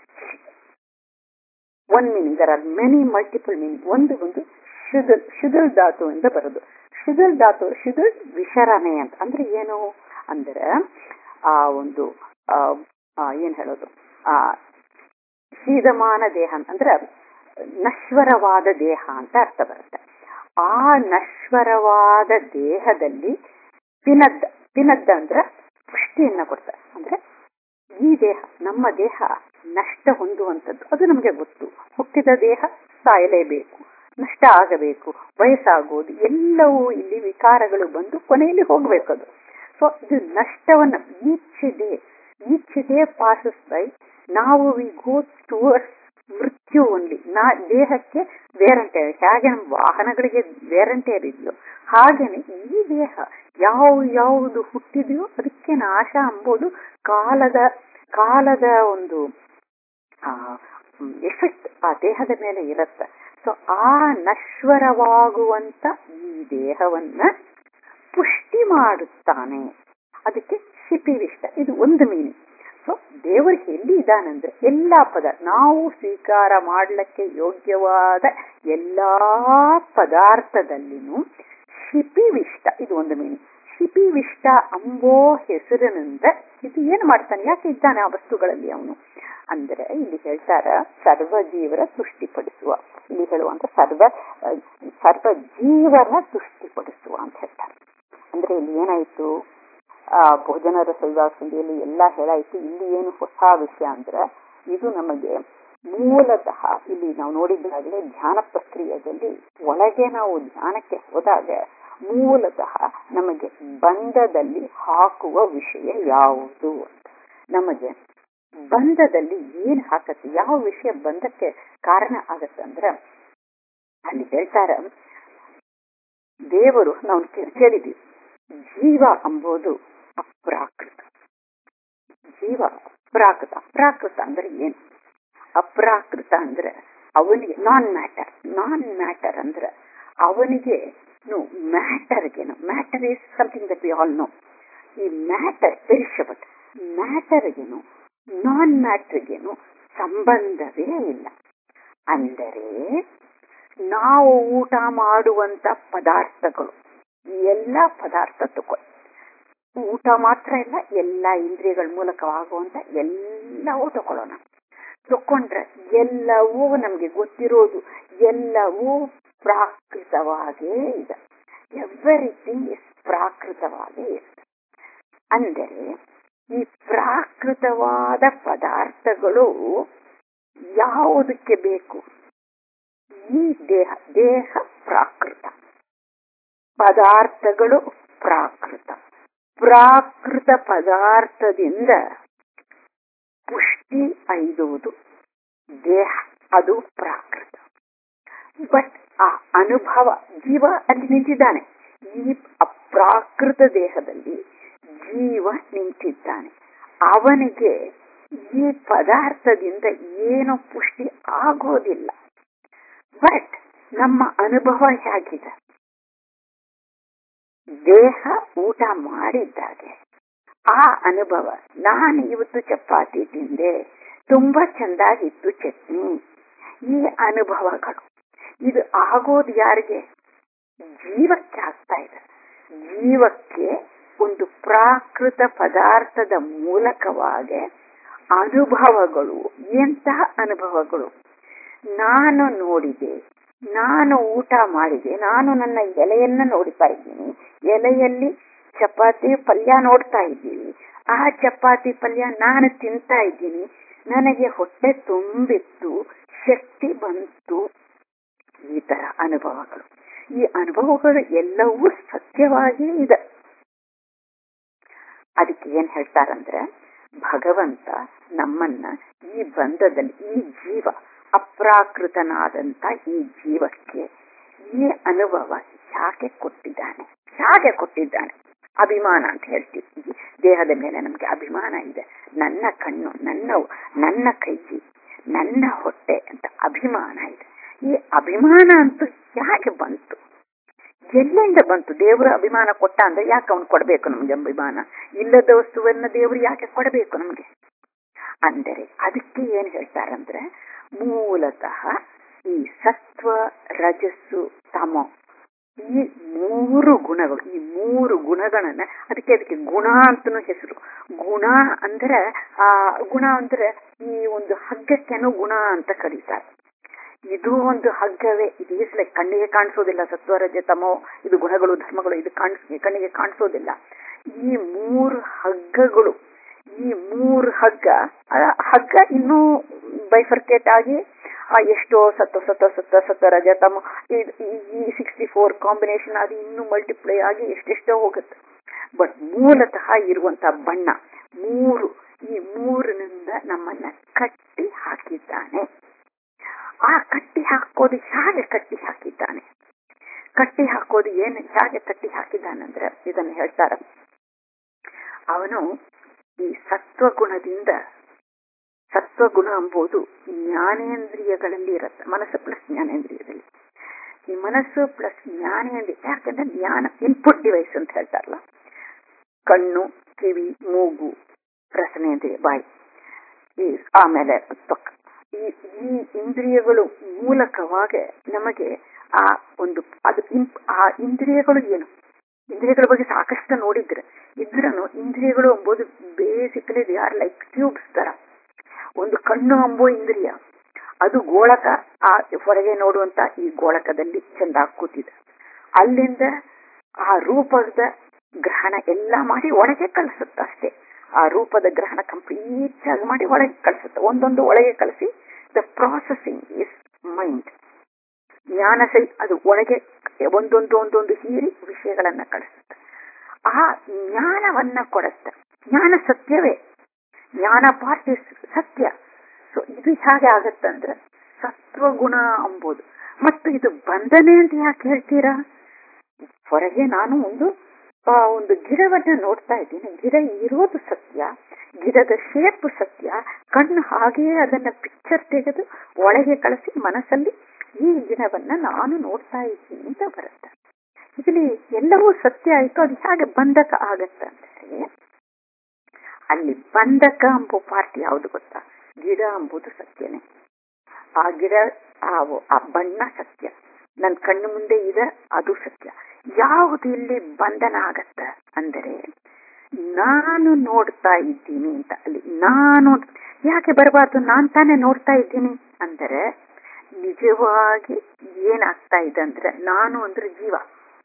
A: one meaning there are many multiple meaning ಒಂದು ಒಂದು ಶುದಲ್ ಶುದಲ್ ಧಾತುವಿಂದ ಬರೋದು ಶುದಲ್ ಧಾತು ಶುದಲ್ ವಿಶರಣೆ ಅಂತ ಅಂದ್ರೆ ಏನು ಅಂದ್ರೆ ಆ ಒಂದು ಏನ್ ಹೇಳೋದು ಆ ಶೀದಮಾನ ದೇಹ ಅಂದ್ರೆ ನಶ್ವರವಾದ ದೇಹ ಅಂತ ಅರ್ಥ ಬರುತ್ತೆ ಆ ನಶ್ವರವಾದ ದೇಹದಲ್ಲಿ ಪಿನದ್ದ ಪಿನದ್ದ ಅಂದ್ರೆ ಪುಷ್ಟಿಯನ್ನ ಕೊಡ್ತಾರೆ ಅಂದ್ರೆ ಈ ದೇಹ ನಮ್ಮ ದೇಹ ನಷ್ಟ ಹೊಂದುವಂಥದ್ದು ಅದು ನಮಗೆ ಗೊತ್ತು ಹುಟ್ಟಿದ ದೇಹ ಸಾಯಲೇಬೇಕು ನಷ್ಟ ಆಗಬೇಕು ವಯಸ್ಸಾಗುವುದು ಎಲ್ಲವೂ ಇಲ್ಲಿ ವಿಕಾರಗಳು ಬಂದು ಕೊನೆಯಲ್ಲಿ ಹೋಗ್ಬೇಕು ಅದು ಸೊ ಇದು ನಷ್ಟವನ್ನ each day each day passes by ನಾವು ವಿ ಗೋ ಟುವರ್ಡ್ಸ್ ಮೃತ್ಯು ಓನ್ಲಿ ನಾ ದೇಹಕ್ಕೆ ವೇರಂಟೇರ್ ಹೇಗೆ ನಮ್ಮ ವಾಹನಗಳಿಗೆ ವೇರಂಟೇರ್ ಇದೆಯೋ ಹಾಗೇನೆ ಈ ದೇಹ ಯಾವ ಯಾವುದು ಹುಟ್ಟಿದೆಯೋ ಅದಕ್ಕೆ ನಾಶ ಎಂಬುದು ಕಾಲದ ಕಾಲದ ಒಂದು ಎಫೆಕ್ಟ್ ಆ ದೇಹದ ಮೇಲೆ ಇರುತ್ತೆ ಸೊ ಆ ನಶ್ವರವಾಗುವಂತ ಈ ದೇಹವನ್ನ ಪುಷ್ಟಿ ಮಾಡುತ್ತಾನೆ ಅದಕ್ಕೆ ಶಿಪಿವಿಷ್ಟ ಇದು ಒಂದು ಮೀನಿಂಗ್ ಸೊ ದೇವರಿಗೆ ಎಲ್ಲಿ ಇದಾನಂದ್ರೆ ಎಲ್ಲಾ ಪದ ನಾವು ಸ್ವೀಕಾರ ಮಾಡ್ಲಿಕ್ಕೆ ಯೋಗ್ಯವಾದ ಎಲ್ಲಾ ಪದಾರ್ಥದಲ್ಲಿನೂ ಶಿಪಿವಿಷ್ಟ ಇದು ಒಂದು ಮೀನಿಂಗ್ ಶಿಪಿವಿಷ್ಟ ಅಂಬೋ ಹೆಸರಿನಿಂದ ಇದು ಏನು ಮಾಡ್ತಾನೆ ಯಾಕೆ ಇದ್ದಾನೆ ಆ ವಸ್ತುಗಳಲ್ಲಿ ಅವನು ಅಂದ್ರೆ ಇಲ್ಲಿ ಹೇಳ್ತಾರ ಸರ್ವ ಜೀವರ ತುಷ್ಟಿಪಡಿಸುವ ಇಲ್ಲಿ ಹೇಳುವಂತ ಸರ್ವ ಸರ್ವ ಜೀವನ ತುಷ್ಟಿಪಡಿಸುವ ಅಂತ ಹೇಳ್ತಾರೆ ಅಂದ್ರೆ ಇಲ್ಲಿ ಏನಾಯ್ತು ಆ ಭೋಜನ ರಸವಿವಾಸಂದಿಯಲ್ಲಿ ಎಲ್ಲ ಹೇಳಾಯ್ತು ಇಲ್ಲಿ ಏನು ಹೊಸ ವಿಷಯ ಅಂದ್ರೆ ಇದು ನಮಗೆ ಮೂಲತಃ ಇಲ್ಲಿ ನಾವು ನೋಡಿದ್ದಾಗಲೇ ಧ್ಯಾನ ಪ್ರಕ್ರಿಯೆಯಲ್ಲಿ ಒಳಗೆ ನಾವು ಧ್ಯಾನಕ್ಕೆ ಹೋದಾಗ ಮೂಲತಃ ನಮಗೆ ಬಂಧದಲ್ಲಿ ಹಾಕುವ ವಿಷಯ ಯಾವುದು ಅಂತ ನಮಗೆ ಬಂಧದಲ್ಲಿ ಏನ್ ಹಾಕತ್ತೆ ಯಾವ ವಿಷಯ ಬಂಧಕ್ಕೆ ಕಾರಣ ಆಗತ್ತಂದ್ರ ಅಲ್ಲಿ ಹೇಳ್ತಾರ ದೇವರು ನಾವು ಕೇಳಿದ್ವಿ ಜೀವ ಅಂಬೋದು ಅಪ್ರಾಕೃತ ಜೀವ ಅಪ್ರಾಕೃತ ಅಪ್ರಾಕೃತ ಅಂದ್ರೆ ಏನು ಅಪ್ರಾಕೃತ ಅಂದ್ರೆ ಅವನಿಗೆ ನಾನ್ ಮ್ಯಾಟರ್ ನಾನ್ ಮ್ಯಾಟರ್ ಅಂದ್ರೆ ಅವನಿಗೆ ಮ್ಯಾಟರ್ಗೇನು matter is something that we all know ಈ ಮ್ಯಾಟರ್ ಪೆರಿಷಬಲ್ ಮ್ಯಾಟರ್ಗೇನು ನಾನ್ ಮ್ಯಾಟರ್ಗೇನು ಸಂಬಂಧವೇ ಇಲ್ಲ ಅಂದರೆ ನಾವು ಊಟ ಮಾಡುವಂತ ಪದಾರ್ಥಗಳು ಎಲ್ಲ ಪದಾರ್ಥ ತಗೊಳ್ಳಿ ಊಟ ಮಾತ್ರ ಇಲ್ಲ ಎಲ್ಲ ಇಂದ್ರಿಯಗಳ ಮೂಲಕವಾಗುವಂತ ಎಲ್ಲವೂ ತಗೊಳ್ಳೋಣ ತಕೊಂಡ್ರೆ ಎಲ್ಲವೂ ನಮ್ಗೆ ಗೊತ್ತಿರೋದು ಎಲ್ಲವೂ ಪ್ರಾಕೃತವಾಗೇ ಇದೆ ಎವ್ರಿಥಿಂಗ್ ಇಸ್ ಪ್ರಾಕೃತವಾಗೇ ಇದೆ ಅಂದರೆ ಈ ಪ್ರಾಕೃತವಾದ ಪದಾರ್ಥಗಳು ಯಾವುದಕ್ಕೆ ಬೇಕು ಈ ದೇಹ ದೇಹ ಪ್ರಾಕೃತ ಪದಾರ್ಥಗಳು ಪ್ರಾಕೃತ ಪ್ರಾಕೃತ ಪದಾರ್ಥದಿಂದ ಪುಷ್ಟಿ ಐದುವುದು ದೇಹ ಅದು ಪ್ರಾಕೃತ ಬಟ್ ಆ ಅನುಭವ ಜೀವ ಅಲ್ಲಿ ನಿಂತಿದ್ದಾನೆ ಈ ಅಪ್ರಾಕೃತ ದೇಹದಲ್ಲಿ ಜೀವ ನಿಂತಿದ್ದಾನೆ ಅವನಿಗೆ ಈ ಪದಾರ್ಥದಿಂದ ಏನು ಪುಷ್ಟಿ ಆಗೋದಿಲ್ಲ ಬಟ್ ನಮ್ಮ ಅನುಭವ ಹೇಗಿದೆ ದೇಹ ಊಟ ಮಾಡಿದ್ದಾಗೆ ಆ ಅನುಭವ ನಾನು ಇವತ್ತು ಚಪಾತಿ ತಿಂದೆ ತುಂಬಾ ಚೆಂದಾಗಿತ್ತು ಚಟ್ನಿ ಈ ಅನುಭವಗಳು ಇದು ಆಗೋದು ಯಾರಿಗೆ ಜೀವಕ್ಕೆ ಆಗ್ತಾ ಇದೆ ಜೀವಕ್ಕೆ ಒಂದು ಪ್ರಾಕೃತ ಪದಾರ್ಥದ ಮೂಲಕವಾಗಿ ಅನುಭವಗಳು ಎಂತಹ ಅನುಭವಗಳು ನಾನು ನೋಡಿದೆ ನಾನು ಊಟ ಮಾಡಿದೆ ನಾನು ನನ್ನ ಎಲೆಯನ್ನ ನೋಡ್ತಾ ಇದ್ದೀನಿ ಎಲೆಯಲ್ಲಿ ಚಪಾತಿ ಪಲ್ಯ ನೋಡ್ತಾ ಇದ್ದೀನಿ ಆ ಚಪಾತಿ ಪಲ್ಯ ನಾನು ತಿಂತಾ ಇದ್ದೀನಿ ನನಗೆ ಹೊಟ್ಟೆ ತುಂಬಿತ್ತು ಶಕ್ತಿ ಬಂತು ಈ ತರ ಅನುಭವಗಳು ಈ ಅನುಭವಗಳು ಎಲ್ಲವೂ ಸತ್ಯವಾಗಿ ಇದೆ ಅದಕ್ಕೆ ಏನ್ ಹೇಳ್ತಾರಂದ್ರೆ ಭಗವಂತ ನಮ್ಮನ್ನ ಈ ಬಂಧದಲ್ಲಿ ಈ ಜೀವ ಅಪ್ರಾಕೃತನಾದಂತ ಈ ಜೀವಕ್ಕೆ ಈ ಅನುಭವ ಯಾಕೆ ಕೊಟ್ಟಿದ್ದಾನೆ ಯಾಕೆ ಕೊಟ್ಟಿದ್ದಾನೆ ಅಭಿಮಾನ ಅಂತ ಹೇಳ್ತೀವಿ ದೇಹದ ಮೇಲೆ ನಮ್ಗೆ ಅಭಿಮಾನ ಇದೆ ನನ್ನ ಕಣ್ಣು ನನ್ನ ನನ್ನ ಕೈ ನನ್ನ ಹೊಟ್ಟೆ ಅಂತ ಅಭಿಮಾನ ಇದೆ ಈ ಅಭಿಮಾನ ಅಂತೂ ಯಾಕೆ ಬಂತು ಎಲ್ಲಿಂದ ಬಂತು ದೇವರು ಅಭಿಮಾನ ಕೊಟ್ಟ ಅಂದ್ರೆ ಯಾಕೆ ಅವನು ಕೊಡಬೇಕು ನಮ್ಗೆ ಅಭಿಮಾನ ಇಲ್ಲದ ವಸ್ತುವನ್ನ ದೇವರು ಯಾಕೆ ಕೊಡಬೇಕು ನಮ್ಗೆ ಅಂದರೆ ಅದಕ್ಕೆ ಏನ್ ಹೇಳ್ತಾರಂದ್ರೆ ಮೂಲತಃ ಈ ಸತ್ವ ರಜಸ್ಸು ತಮೋ ಈ ಮೂರು ಗುಣಗಳು ಈ ಮೂರು ಗುಣಗಳನ್ನ ಅದಕ್ಕೆ ಅದಕ್ಕೆ ಗುಣ ಅಂತನೂ ಹೆಸರು ಗುಣ ಅಂದ್ರೆ ಆ ಗುಣ ಅಂದ್ರೆ ಈ ಒಂದು ಹಗ್ಗಕ್ಕೆನೂ ಗುಣ ಅಂತ ಕರೀತಾರೆ ಇದು ಒಂದು ಹಗ್ಗವೇ ಇದು ಈಸ್ಲೆ ಕಣ್ಣಿಗೆ ಕಾಣಿಸೋದಿಲ್ಲ ಸತ್ವರಜ ತಮೋ ಇದು ಗುಣಗಳು ಧರ್ಮಗಳು ಇದು ಕಾಣಿಸ್ ಕಣ್ಣಿಗೆ ಕಾಣಿಸೋದಿಲ್ಲ ಈ ಮೂರು ಹಗ್ಗಗಳು ಈ ಮೂರು ಹಗ್ಗ ಹಗ್ಗ ಇನ್ನೂ ಬೈಫರ್ಕೇಟ್ ಆಗಿ ಎಷ್ಟೋ ಸತ್ವ ಸತ್ವ ಸತ್ವ ಸತ್ವ ರಜ ತಮ ಈ ಸಿಕ್ಸ್ಟಿ ಫೋರ್ ಕಾಂಬಿನೇಷನ್ ಅದು ಇನ್ನೂ ಮಲ್ಟಿಪ್ಲೈ ಆಗಿ ಎಷ್ಟೆಷ್ಟೋ ಹೋಗುತ್ತೆ ಬಟ್ ಮೂಲತಃ ಇರುವಂತ ಬಣ್ಣ ಮೂರು ಈ ಮೂರಿನಿಂದ ನಮ್ಮನ್ನ ಕಟ್ಟಿ ಹಾಕಿದ್ದಾನೆ ಆ ಕಟ್ಟಿ ಹಾಕೋದು ಹೇಗೆ ಕಟ್ಟಿ ಹಾಕಿದ್ದಾನೆ ಕಟ್ಟಿ ಹಾಕೋದು ಏನು ಹೇಗೆ ಕಟ್ಟಿ ಹಾಕಿದ್ದಾನಂದ್ರೆ ಇದನ್ನು ಹೇಳ್ತಾರ ಅವನು ಈ ಸತ್ವಗುಣದಿಂದ ಸತ್ವಗುಣ ಎಂಬುದು ಜ್ಞಾನೇಂದ್ರಿಯಗಳಲ್ಲಿ ಇರುತ್ತೆ ಮನಸ್ಸು ಪ್ಲಸ್ ಜ್ಞಾನೇಂದ್ರಿಯದಲ್ಲಿ ಈ ಮನಸ್ಸು ಪ್ಲಸ್ ಜ್ಞಾನೇಂದ್ರಿಯ ಯಾಕಂದ್ರೆ ಜ್ಞಾನ ಇನ್ಪುಟ್ ಡಿವೈಸ್ ಅಂತ ಹೇಳ್ತಾರಲ್ಲ ಕಣ್ಣು ಕಿವಿ ಮೂಗು ರಸನೇಂದ್ರಿಯ ಬಾಯಿ ಈ ಆಮೇಲೆ ತ್ವಕ್ ಈ ಈ ಇಂದ್ರಿಯಗಳು ಮೂಲಕವಾಗಿ ನಮಗೆ ಆ ಒಂದು ಅದು ಆ ಇಂದ್ರಿಯಗಳು ಏನು ಇಂದ್ರಿಯಗಳ ಬಗ್ಗೆ ಸಾಕಷ್ಟು ನೋಡಿದ್ರೆ ಇದ್ರೂ ಇಂದ್ರಿಯಗಳು ಎಂಬುದು basically they are like tubes ತರ ಒಂದು ಕಣ್ಣು ಎಂಬೋ ಇಂದ್ರಿಯ ಅದು ಗೋಳಕ ಆ ಹೊರಗೆ ನೋಡುವಂತ ಈ ಗೋಳಕದಲ್ಲಿ ಚೆಂದಾಗಿ ಕೂತಿದೆ ಅಲ್ಲಿಂದ ಆ ರೂಪದ ಗ್ರಹಣ ಎಲ್ಲ ಮಾಡಿ ಒಳಗೆ ಕಳಿಸುತ್ತೆ ಅಷ್ಟೇ ಆ ರೂಪದ ಗ್ರಹಣ ಕಂಪ್ಲೀಟ್ ಆಗಿ ಮಾಡಿ ಒಳಗೆ ಕಳಿಸುತ್ತೆ ಒಂದೊಂದು ಒಳಗೆ ಕಳಿಸಿ ದ ಪ್ರಾಸೆಸಿಂಗ್ ಇಸ್ ಮೈಂಡ್ ಜ್ಞಾನ ಸೈ ಅದು ಒಳಗೆ ಒಂದೊಂದು ಒಂದೊಂದು ಹೀರಿ ವಿಷಯಗಳನ್ನ ಕಳಿಸುತ್ತೆ ಆ ಜ್ಞಾನವನ್ನ ಕೊಡುತ್ತೆ ಜ್ಞಾನ ಸತ್ಯವೇ ಜ್ಞಾನ ಪಾರ್ಟ್ ಇಸ್ ಸತ್ಯ ಸೊ ಇದು ಹೇಗೆ ಆಗತ್ತಂದ್ರೆ ಸತ್ವಗುಣ ಅಂಬೋದು ಮತ್ತು ಇದು ಬಂಧನೆ ಅಂತ ಯಾಕೆ ಹೇಳ್ತೀರಾ ಹೊರಗೆ ನಾನು ಒಂದು ಒಂದು ಗಿಡವನ್ನ ನೋಡ್ತಾ ಇದ್ದೀನಿ ಗಿಡ ಇರೋದು ಸತ್ಯ ಗಿಡದ ಶೇಪ್ ಸತ್ಯ ಕಣ್ಣು ಹಾಗೆಯೇ ಅದನ್ನ ಪಿಕ್ಚರ್ ತೆಗೆದು ಒಳಗೆ ಕಳಿಸಿ ಮನಸ್ಸಲ್ಲಿ ಈ ಗಿಡವನ್ನ ನಾನು ನೋಡ್ತಾ ಇದ್ದೀನಿ ಅಂತ ಬರುತ್ತೆ ಇಲ್ಲಿ ಎಲ್ಲವೂ ಸತ್ಯ ಆಯ್ತು ಅದು ಹೇಗೆ ಬಂಧಕ ಆಗತ್ತೆ ಅಂದ್ರೆ ಅಲ್ಲಿ ಬಂಧಕ ಎಂಬ ಪಾರ್ಟ್ ಯಾವುದು ಗೊತ್ತಾ ಗಿಡ ಎಂಬುದು ಸತ್ಯನೇ ಆ ಗಿಡ ಆ ಬಣ್ಣ ಸತ್ಯ ನನ್ನ ಕಣ್ಣು ಮುಂದೆ ಇದೆ ಅದು ಸತ್ಯ ಯಾವುದು ಇಲ್ಲಿ ಬಂಧನ ಆಗತ್ತ ಅಂದರೆ ನಾನು ನೋಡ್ತಾ ಇದ್ದೀನಿ ಅಂತ ಅಲ್ಲಿ ನಾನು ಯಾಕೆ ಬರಬಾರ್ದು ನಾನ್ ತಾನೇ ನೋಡ್ತಾ ಇದ್ದೀನಿ ಅಂದರೆ ನಿಜವಾಗಿ ಏನಾಗ್ತಾ ಇದೆ ಅಂದ್ರೆ ನಾನು ಅಂದ್ರೆ ಜೀವ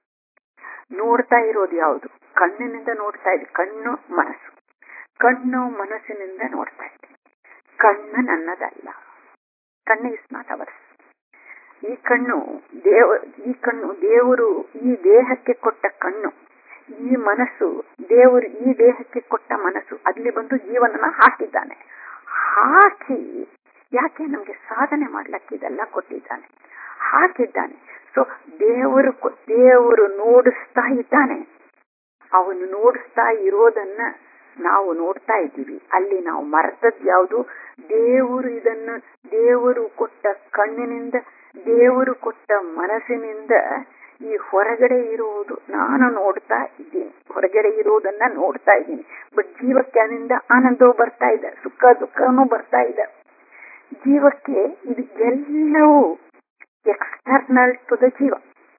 A: ನೋಡ್ತಾ ಇರೋದು ಯಾವುದು ಕಣ್ಣಿನಿಂದ ನೋಡ್ತಾ ಇದೆ ಕಣ್ಣು ಮನಸ್ಸು ಕಣ್ಣು ಮನಸ್ಸಿನಿಂದ ನೋಡ್ತಾ ಇದೆ ಕಣ್ಣು ನನ್ನದಲ್ಲ ಕಣ್ಣು ಇಸ್ ನಾಟ್ ಅವರ್ಸ್ ಈ ಕಣ್ಣು ದೇವ ಈ ಕಣ್ಣು ದೇವರು ಈ ದೇಹಕ್ಕೆ ಕೊಟ್ಟ ಕಣ್ಣು ಈ ಮನಸ್ಸು ದೇವರು ಈ ದೇಹಕ್ಕೆ ಕೊಟ್ಟ ಮನಸ್ಸು ಅಲ್ಲಿ ಬಂದು ಜೀವನನ ಹಾಕಿದ್ದಾನೆ ಹಾಕಿ ಯಾಕೆ ನಮ್ಗೆ ಸಾಧನೆ ಮಾಡ್ಲಿಕ್ಕೆ ಇದೆಲ್ಲ ಕೊಟ್ಟಿದ್ದಾನೆ ಹಾಕಿದ್ದಾನೆ ಸೊ ದೇವರು ದೇವರು ನೋಡಿಸ್ತಾ ಇದ್ದಾನೆ ಅವನು ನೋಡಿಸ್ತಾ ಇರೋದನ್ನ ನಾವು ನೋಡ್ತಾ ಇದ್ದೀವಿ ಅಲ್ಲಿ ನಾವು ಮರೆತದ್ ಯಾವುದು ದೇವರು ಇದನ್ನ ದೇವರು ಕೊಟ್ಟ ಕಣ್ಣಿನಿಂದ ದೇವರು ಕೊಟ್ಟ ಮನಸ್ಸಿನಿಂದ ಈ ಹೊರಗಡೆ ಇರುವುದು ನಾನು ನೋಡ್ತಾ ಇದ್ದೀನಿ ಹೊರಗಡೆ ಇರುವುದನ್ನ ನೋಡ್ತಾ ಇದ್ದೀನಿ ಬಟ್ ಜೀವಕ್ಕೆ ಅದರಿಂದ ಆನಂದವೂ ಬರ್ತಾ ಇದೆ ಸುಖ ದುಃಖನೂ ಬರ್ತಾ ಇದೆ ಜೀವಕ್ಕೆ ಇದು ಎಲ್ಲವೂ ಎಕ್ಸ್ಟರ್ನಲ್ ಟು ದ ಜೀವ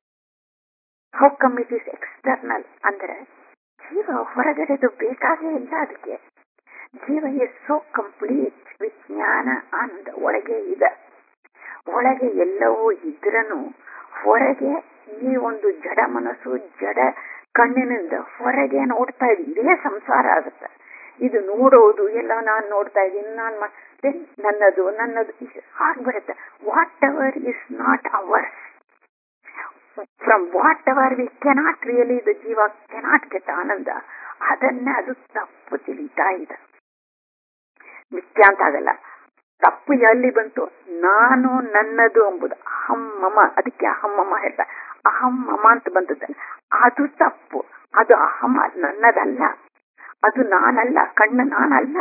A: how come it is external ಅಂದ್ರೆ ಜೀವ ಹೊರಗಡೆದು ಬೇಕಾಗೇ ಇಲ್ಲ ಅದಕ್ಕೆ ಜೀವ ಇಸ್ ಸೋ ಕಂಪ್ಲೀಟ್ ವಿಜ್ಞಾನ ಆನಂದ ಒಳಗೆ ಇದೆ ಒಳಗೆ ಎಲ್ಲವೂ ಇದ್ರನು ಹೊರಗೆ ಈ ಒಂದು ಜಡ ಮನಸ್ಸು ಜಡ ಕಣ್ಣಿನಿಂದ ಹೊರಗೆ ನೋಡ್ತಾ ಇದ್ದೀನಿ ಇದೇ ಸಂಸಾರ ಆಗುತ್ತೆ ಇದು ನೋಡೋದು ಎಲ್ಲ ನಾನು ನೋಡ್ತಾ ಇದ್ದೀನಿ ನಾನು ನನ್ನದು ನನ್ನದು ಹಾಗೆ ಬರುತ್ತೆ whatever is not ours from whatever we cannot really the ಜೀವ ಕೆನಾಟ್ ಗೆಟ್ ಆನಂದ ಅದನ್ನ ಅದು ತಪ್ಪು ತಿಳಿತಾ ಇದೆ ಮಿಥ್ಯ ಅಂತ ಆಗಲ್ಲ ತಪ್ಪು ಎಲ್ಲಿ ಬಂತು ನಾನು ನನ್ನದು ಎಂಬುದು ಅಹಂ ಮಮ ಅದಕ್ಕೆ ಅಹಂ ಮಮ ಹೇಳ್ತ ಅಹಂ ಮಮ ಅಂತ ಬಂದದ್ದಲ್ಲ ಅದು ತಪ್ಪು ಅದು ಅಹಮ ನನ್ನದಲ್ಲ ಅದು ನಾನಲ್ಲ ಕಣ್ಣು ನಾನಲ್ಲ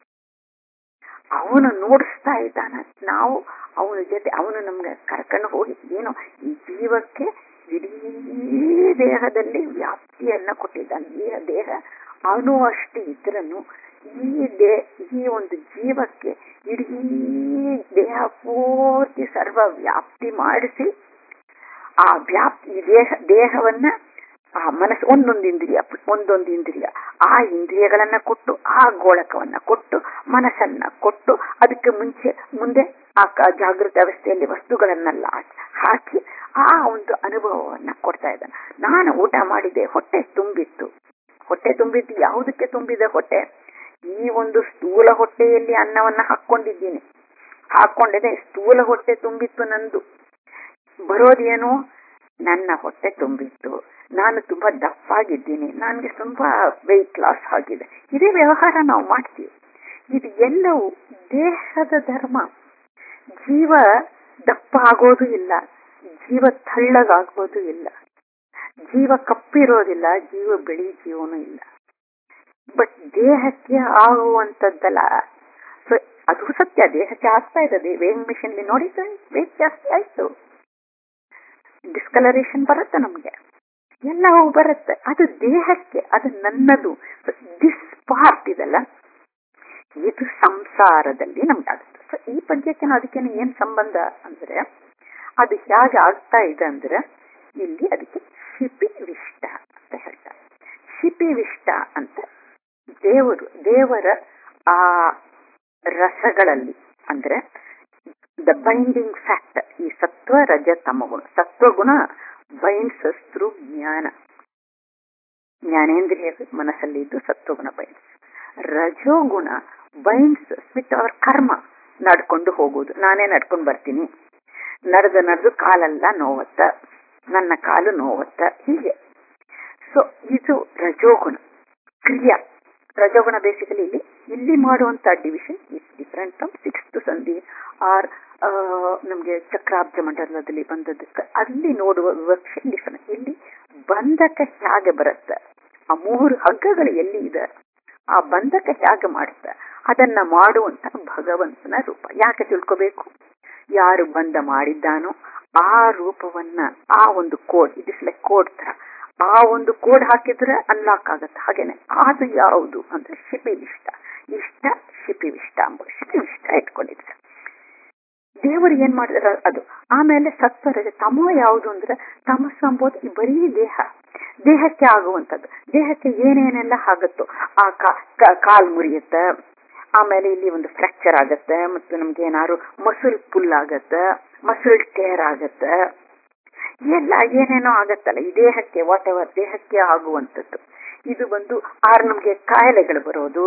A: ಅವನು ನೋಡಿಸ್ತಾ ಇದ್ದಾನ ನಾವು ಅವನ ಜೊತೆ ಅವನು ನಮ್ಗೆ ಕರ್ಕೊಂಡು ಹೋಗಿ ಏನೋ ಈ ಜೀವಕ್ಕೆ ಇಡೀ ದೇಹದಲ್ಲಿ ವ್ಯಾಪ್ತಿಯನ್ನ ಕೊಟ್ಟಿದ್ದಾನೆ ಈ ದೇಹ ಅಣು ಅಷ್ಟು ಇದ್ರನು ಈ ದೇ ಈ ಒಂದು ಜೀವಕ್ಕೆ ಇಡೀ ದೇಹ ಪೂರ್ತಿ ಸರ್ವ ವ್ಯಾಪ್ತಿ ಮಾಡಿಸಿ ಆ ವ್ಯಾಪ್ತಿ ಈ ದೇಹ ದೇಹವನ್ನ ಆ ಮನಸ್ಸು ಒಂದೊಂದು ಇಂದ್ರಿಯ ಒಂದೊಂದು ಇಂದ್ರಿಯ ಆ ಇಂದ್ರಿಯಗಳನ್ನ ಕೊಟ್ಟು ಆ ಗೋಳಕವನ್ನ ಕೊಟ್ಟು ಮನಸ್ಸನ್ನ ಕೊಟ್ಟು ಅದಕ್ಕೆ ಮುಂಚೆ ಮುಂದೆ ಆ ಜಾಗೃತ ಅವಸ್ಥೆಯಲ್ಲಿ ವಸ್ತುಗಳನ್ನೆಲ್ಲ ಹಾಕಿ ಆ ಒಂದು ಅನುಭವವನ್ನ ಕೊಡ್ತಾ ಇದ್ದಾನೆ ನಾನು ಊಟ ಮಾಡಿದೆ ಹೊಟ್ಟೆ ತುಂಬಿತ್ತು ಹೊಟ್ಟೆ ತುಂಬಿದ್ದು ಯಾವುದಕ್ಕೆ ತುಂಬಿದೆ ಹೊಟ್ಟೆ ಈ ಒಂದು ಸ್ಥೂಲ ಹೊಟ್ಟೆಯಲ್ಲಿ ಅನ್ನವನ್ನ ಹಾಕೊಂಡಿದ್ದೀನಿ ಹಾಕೊಂಡಿದೆ ಸ್ಥೂಲ ಹೊಟ್ಟೆ ತುಂಬಿತ್ತು ನಂದು ಬರೋದೇನು ನನ್ನ ಹೊಟ್ಟೆ ತುಂಬಿತ್ತು ನಾನು ತುಂಬಾ ದಪ್ಪಾಗಿದ್ದೀನಿ ನನಗೆ ತುಂಬಾ ವೆಯ್ಟ್ ಲಾಸ್ ಆಗಿದೆ ಇದೇ ವ್ಯವಹಾರ ನಾವು ಮಾಡ್ತೀವಿ ಇದು ಎಲ್ಲವೂ ದೇಹದ ಧರ್ಮ ಜೀವ ದಪ್ಪ ಆಗೋದು ಇಲ್ಲ ಜೀವ ತಳ್ಳಗಾಗೋದು ಇಲ್ಲ ಜೀವ ಕಪ್ಪಿರೋದಿಲ್ಲ ಜೀವ ಬೆಳಿ ಜೀವನೂ ಇಲ್ಲ ಬಟ್ ದೇಹಕ್ಕೆ ಆಗುವಂತದ್ದಲ್ಲ ಸೊ ಅದು ಸತ್ಯ ದೇಹಕ್ಕೆ ಆಗ್ತಾ ಇದೆ ವೇಯಿಂಗ್ ಮಿಷನ್ ನೋಡಿದ್ರೆ ವೇಟ್ ಜಾಸ್ತಿ ಆಯ್ತು ಡಿಸ್ಕಲರೇಷನ್ ಬರುತ್ತೆ ನಮ್ಗೆ ಎಲ್ಲವೂ ಬರುತ್ತೆ ಅದು ದೇಹಕ್ಕೆ ಅದು ನನ್ನದು ದಿಸ್ ಪಾರ್ಟ್ ಇದಲ್ಲ ಇದು ಸಂಸಾರದಲ್ಲಿ ನಮ್ಗಾಗುತ್ತೆ ಸೊ ಈ ಪದ್ಯಕ್ಕೆ ಅದಕ್ಕೆ ಏನ್ ಸಂಬಂಧ ಅಂದ್ರೆ ಅದು ಹೇಗೆ ಆಗ್ತಾ ಇದೆ ಅಂದ್ರೆ ಇಲ್ಲಿ ಅದಕ್ಕೆ ಶಿಪಿ ವಿಷ್ಟ ಅಂತ ಹೇಳ್ತಾರೆ ಶಿಪಿ ವಿಷ್ಟ ಅಂತ ದೇವರು ದೇವರ ಆ ರಸಗಳಲ್ಲಿ ಅಂದ್ರೆ ದ ಬೈಂಡಿಂಗ್ ಫ್ಯಾಕ್ಟರ್ ಈ ಸತ್ವ ರಜ ತಮಗುಣ ಸತ್ವಗುಣ ಬೈಂಡ್ಸ್ ಥ್ರೂ ಜ್ಞಾನ ಜ್ಞಾನೇಂದ್ರಿಯ ಮನಸ್ಸಲ್ಲಿ ಇದ್ದು ಸತ್ವಗುಣ ಬೈಂಡ್ಸ್ ರಜೋಗುಣ ಬೈಂಡ್ಸ್ ವಿತ್ ಅವರ್ ಕರ್ಮ ನಡ್ಕೊಂಡು ಹೋಗುವುದು ನಾನೇ ನಡ್ಕೊಂಡು ಬರ್ತೀನಿ ನಡೆದು ನಡೆದು ಕಾಲೆಲ್ಲ ನೋವತ್ತ ನನ್ನ ಕಾಲು ನೋವತ್ತ ಹೀಗೆ ಸೊ ಇದು ರಜೋಗುಣ ಕ್ರಿಯಾ ರಜೋಗುಣ ಬೇಸಿಕಲಿ ಇಲ್ಲಿ ಇಲ್ಲಿ ಮಾಡುವಂತ division is different from sixth ಸಂಧಿ ಆರ್ ನಮ್ಗೆ ಚಕ್ರಾಬ್ಜ ಮಂಡಲದಲ್ಲಿ ಬಂದದಕ್ಕೆ ಅಲ್ಲಿ ನೋಡುವ ವಿವಕ್ಷೆ ಡಿಫರೆಂಟ್ ಇಲ್ಲಿ ಬಂಧಕ ಹೇಗೆ ಬರುತ್ತೆ ಆ ಮೂರು ಹಗ್ಗಗಳು ಎಲ್ಲಿ ಇದೆ ಆ ಬಂಧಕ ಹೇಗೆ ಮಾಡುತ್ತೆ ಅದನ್ನ ಮಾಡುವಂತ ಭಗವಂತನ ರೂಪ ಯಾಕೆ ತಿಳ್ಕೋಬೇಕು ಯಾರು ಬಂಧ ಮಾಡಿದ್ದಾನೋ ಆ ರೂಪವನ್ನ ಆ ಒಂದು code it is like code ತರ ಆ ಒಂದು ಕೋಡ್ ಹಾಕಿದ್ರೆ ಅನ್ಲಾಕ್ ಆಗತ್ತೆ ಹಾಗೇನೆ ಅದು ಯಾವುದು ಅಂದ್ರೆ ಶಿಪಿ ವಿಷ್ಟ ಇಷ್ಟ ಶಿಪಿ ವಿಷ್ಟ ಅಂಬ ಶಿಪಿ ವಿಷ್ಟ ಇಟ್ಕೊಂಡಿದ್ರೆ ದೇವರು ಏನ್ ಮಾಡಿದ್ರ ಅದು ಆಮೇಲೆ ಸತ್ವರಜ ತಮೋ ಯಾವುದು ಅಂದ್ರೆ ತಮಸ್ಸು ಅಂಬೋದು ಬರೀ ದೇಹ ದೇಹಕ್ಕೆ ಆಗುವಂಥದ್ದು ದೇಹಕ್ಕೆ ಏನೇನೆಲ್ಲ ಆಗುತ್ತೋ ಆ ಕಾಲ್ ಮುರಿಯುತ್ತೆ ಆಮೇಲೆ ಇಲ್ಲಿ ಒಂದು ಫ್ರಾಕ್ಚರ್ ಆಗತ್ತೆ ಮತ್ತು ನಮ್ಗೆ ಏನಾದ್ರು ಮಸಲ್ ಪುಲ್ ಆಗತ್ತೆ ಮಸಲ್ ಟೇರ್ ಆಗತ್ತೆ ಎಲ್ಲ ಏನೇನೋ ಆಗತ್ತಲ್ಲ ಈ ದೇಹಕ್ಕೆ ವಾಟ್ ಎವರ್ ದೇಹಕ್ಕೆ ಆಗುವಂಥದ್ದು ಇದು ಬಂದು ಆರ್ ನಮ್ಗೆ ಕಾಯಿಲೆಗಳು ಬರೋದು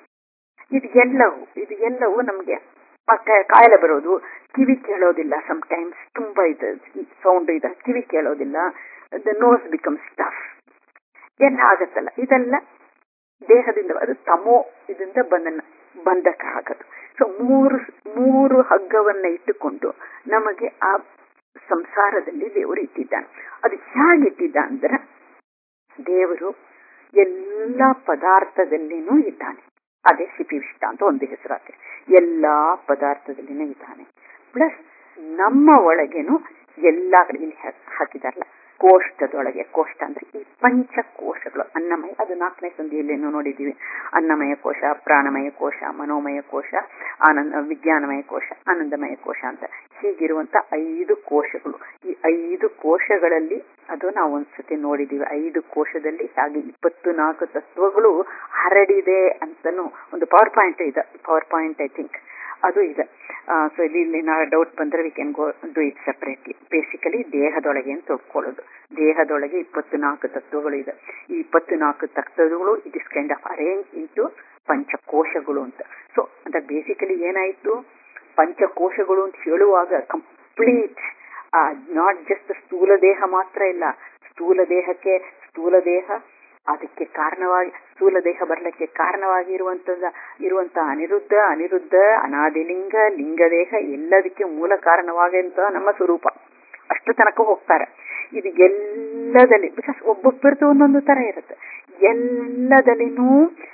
A: ಇದು ಎಲ್ಲವೂ ಇದು ಎಲ್ಲವೂ ನಮ್ಗೆ ಕಾಯಿಲೆ ಬರೋದು ಕಿವಿ ಕೇಳೋದಿಲ್ಲ ಟೈಮ್ಸ್ ತುಂಬಾ ಇದು ಸೌಂಡ್ ಇದೆ ಕಿವಿ ಕೇಳೋದಿಲ್ಲ ದ ನೋಸ್ ಬಿಕಮ್ಸ್ ಟಫ್ ಎಲ್ಲ ಆಗತ್ತಲ್ಲ ಇದೆಲ್ಲ ದೇಹದಿಂದ ಅದು ತಮೋ ಇದರಿಂದ ಬಂದ ಬಂಧಕ ಆಗೋದು ಸೊ ಮೂರು ಮೂರು ಹಗ್ಗವನ್ನ ಇಟ್ಟುಕೊಂಡು ನಮಗೆ ಆ ಸಂಸಾರದಲ್ಲಿ ದೇವರು ಇಟ್ಟಿದ್ದಾನೆ ಅದು ಹೇಗಿಟ್ಟಿದ್ದ ಅಂದ್ರೆ ದೇವರು ಎಲ್ಲ ಪದಾರ್ಥದಲ್ಲಿನೂ ಇದ್ದಾನೆ ಅದೇ ಶಿಪಿವಿಷ್ಟ ಅಂತ ಒಂದು ಹೆಸರಾಕೆ ಎಲ್ಲಾ ಪದಾರ್ಥದಲ್ಲಿನೂ ಇದ್ದಾನೆ ಪ್ಲಸ್ ನಮ್ಮ ಒಳಗೇನು ಎಲ್ಲಾ ಕಡೆ ಇಲ್ಲಿ ಹಾಕಿದಾರಲ್ಲ ಕೋಷ್ಟದೊಳಗೆ ಕೋಷ್ಟ ಅಂದ್ರೆ ಈ ಪಂಚಕೋಶಗಳು ಅನ್ನಮಯ ಅದು ನಾಲ್ಕನೇ ಸಂಧಿಯಲ್ಲೇನು ನೋಡಿದೀವಿ ಅನ್ನಮಯ ಕೋಶ ಪ್ರಾಣಮಯ ಕೋಶ ಮನೋಮಯ ಕೋಶ ಆನಂದ ವಿಜ್ಞಾನಮಯ ಕೋಶ ಆನಂದಮಯ ಕೋಶ ಅಂತ ಹೀಗಿರುವಂತ ಐದು ಕೋಶಗಳು ಈ ಐದು ಕೋಶಗಳಲ್ಲಿ ಅದು ನಾವು ಒಂದ್ಸತಿ ನೋಡಿದೀವಿ ಐದು ಕೋಶದಲ್ಲಿ ಹಾಗೆ ಇಪ್ಪತ್ತು ನಾಲ್ಕು ತತ್ವಗಳು ಹರಡಿದೆ ಅಂತನೂ ಒಂದು ಪವರ್ ಪಾಯಿಂಟ್ ಇದೆ ಪವರ್ ಪಾಯಿಂಟ್ ಐ ಥಿಂಕ್ ಅದು ಇದೆ ಸೊ ಇಲ್ಲಿ ಇಲ್ಲಿ ನಾ ಡೌಟ್ ಬಂದ್ರೆ we can go do it separately basically ದೇಹದೊಳಗೆ ಅಂತ ತಿಳ್ಕೊಳ್ಳೋದು ದೇಹದೊಳಗೆ ಇಪ್ಪತ್ತು ನಾಲ್ಕು ತತ್ವಗಳು ಇದೆ ಈ ಇಪ್ಪತ್ತು ನಾಲ್ಕು ತತ್ವಗಳು it is kind of arrange into ಪಂಚಕೋಶಗಳು ಅಂತ ಸೊ ಅಂತ ಬೇಸಿಕಲಿ ಏನಾಯ್ತು ಪಂಚಕೋಶಗಳು ಅಂತ ಹೇಳುವಾಗ ಕಂಪ್ಲೀಟ್ ನಾಟ್ ಜಸ್ಟ್ ಸ್ಥೂಲ ದೇಹ ಮಾತ್ರ ಇಲ್ಲ ಸ್ಥೂಲ ದೇಹಕ್ಕೆ ಸ್ಥೂಲ ದೇಹ ಅದಕ್ಕೆ ಕಾರಣವಾಗಿ ಸ್ಥೂಲ ದೇಹ ಬರ್ಲಿಕ್ಕೆ ಕಾರಣವಾಗಿ ಇರುವಂತದ ಇರುವಂತ ಅನಿರುದ್ಧ ಅನಿರುದ್ಧ ಅನಾದಿಲಿಂಗ ಲಿಂಗದೇಹ ಎಲ್ಲದಕ್ಕೆ ಮೂಲ ಕಾರಣವಾಗಂತ ನಮ್ಮ ಸ್ವರೂಪ ಅಷ್ಟು ತನಕ ಹೋಗ್ತಾರೆ ಇದು ಎಲ್ಲದಲ್ಲಿ ಬಿಕಾಸ್ ಒಬ್ಬೊಬ್ಬರದು ಒಂದೊಂದು ತರ ಇರುತ್ತೆ ಎಲ್ಲದಲ್ಲಿನೂ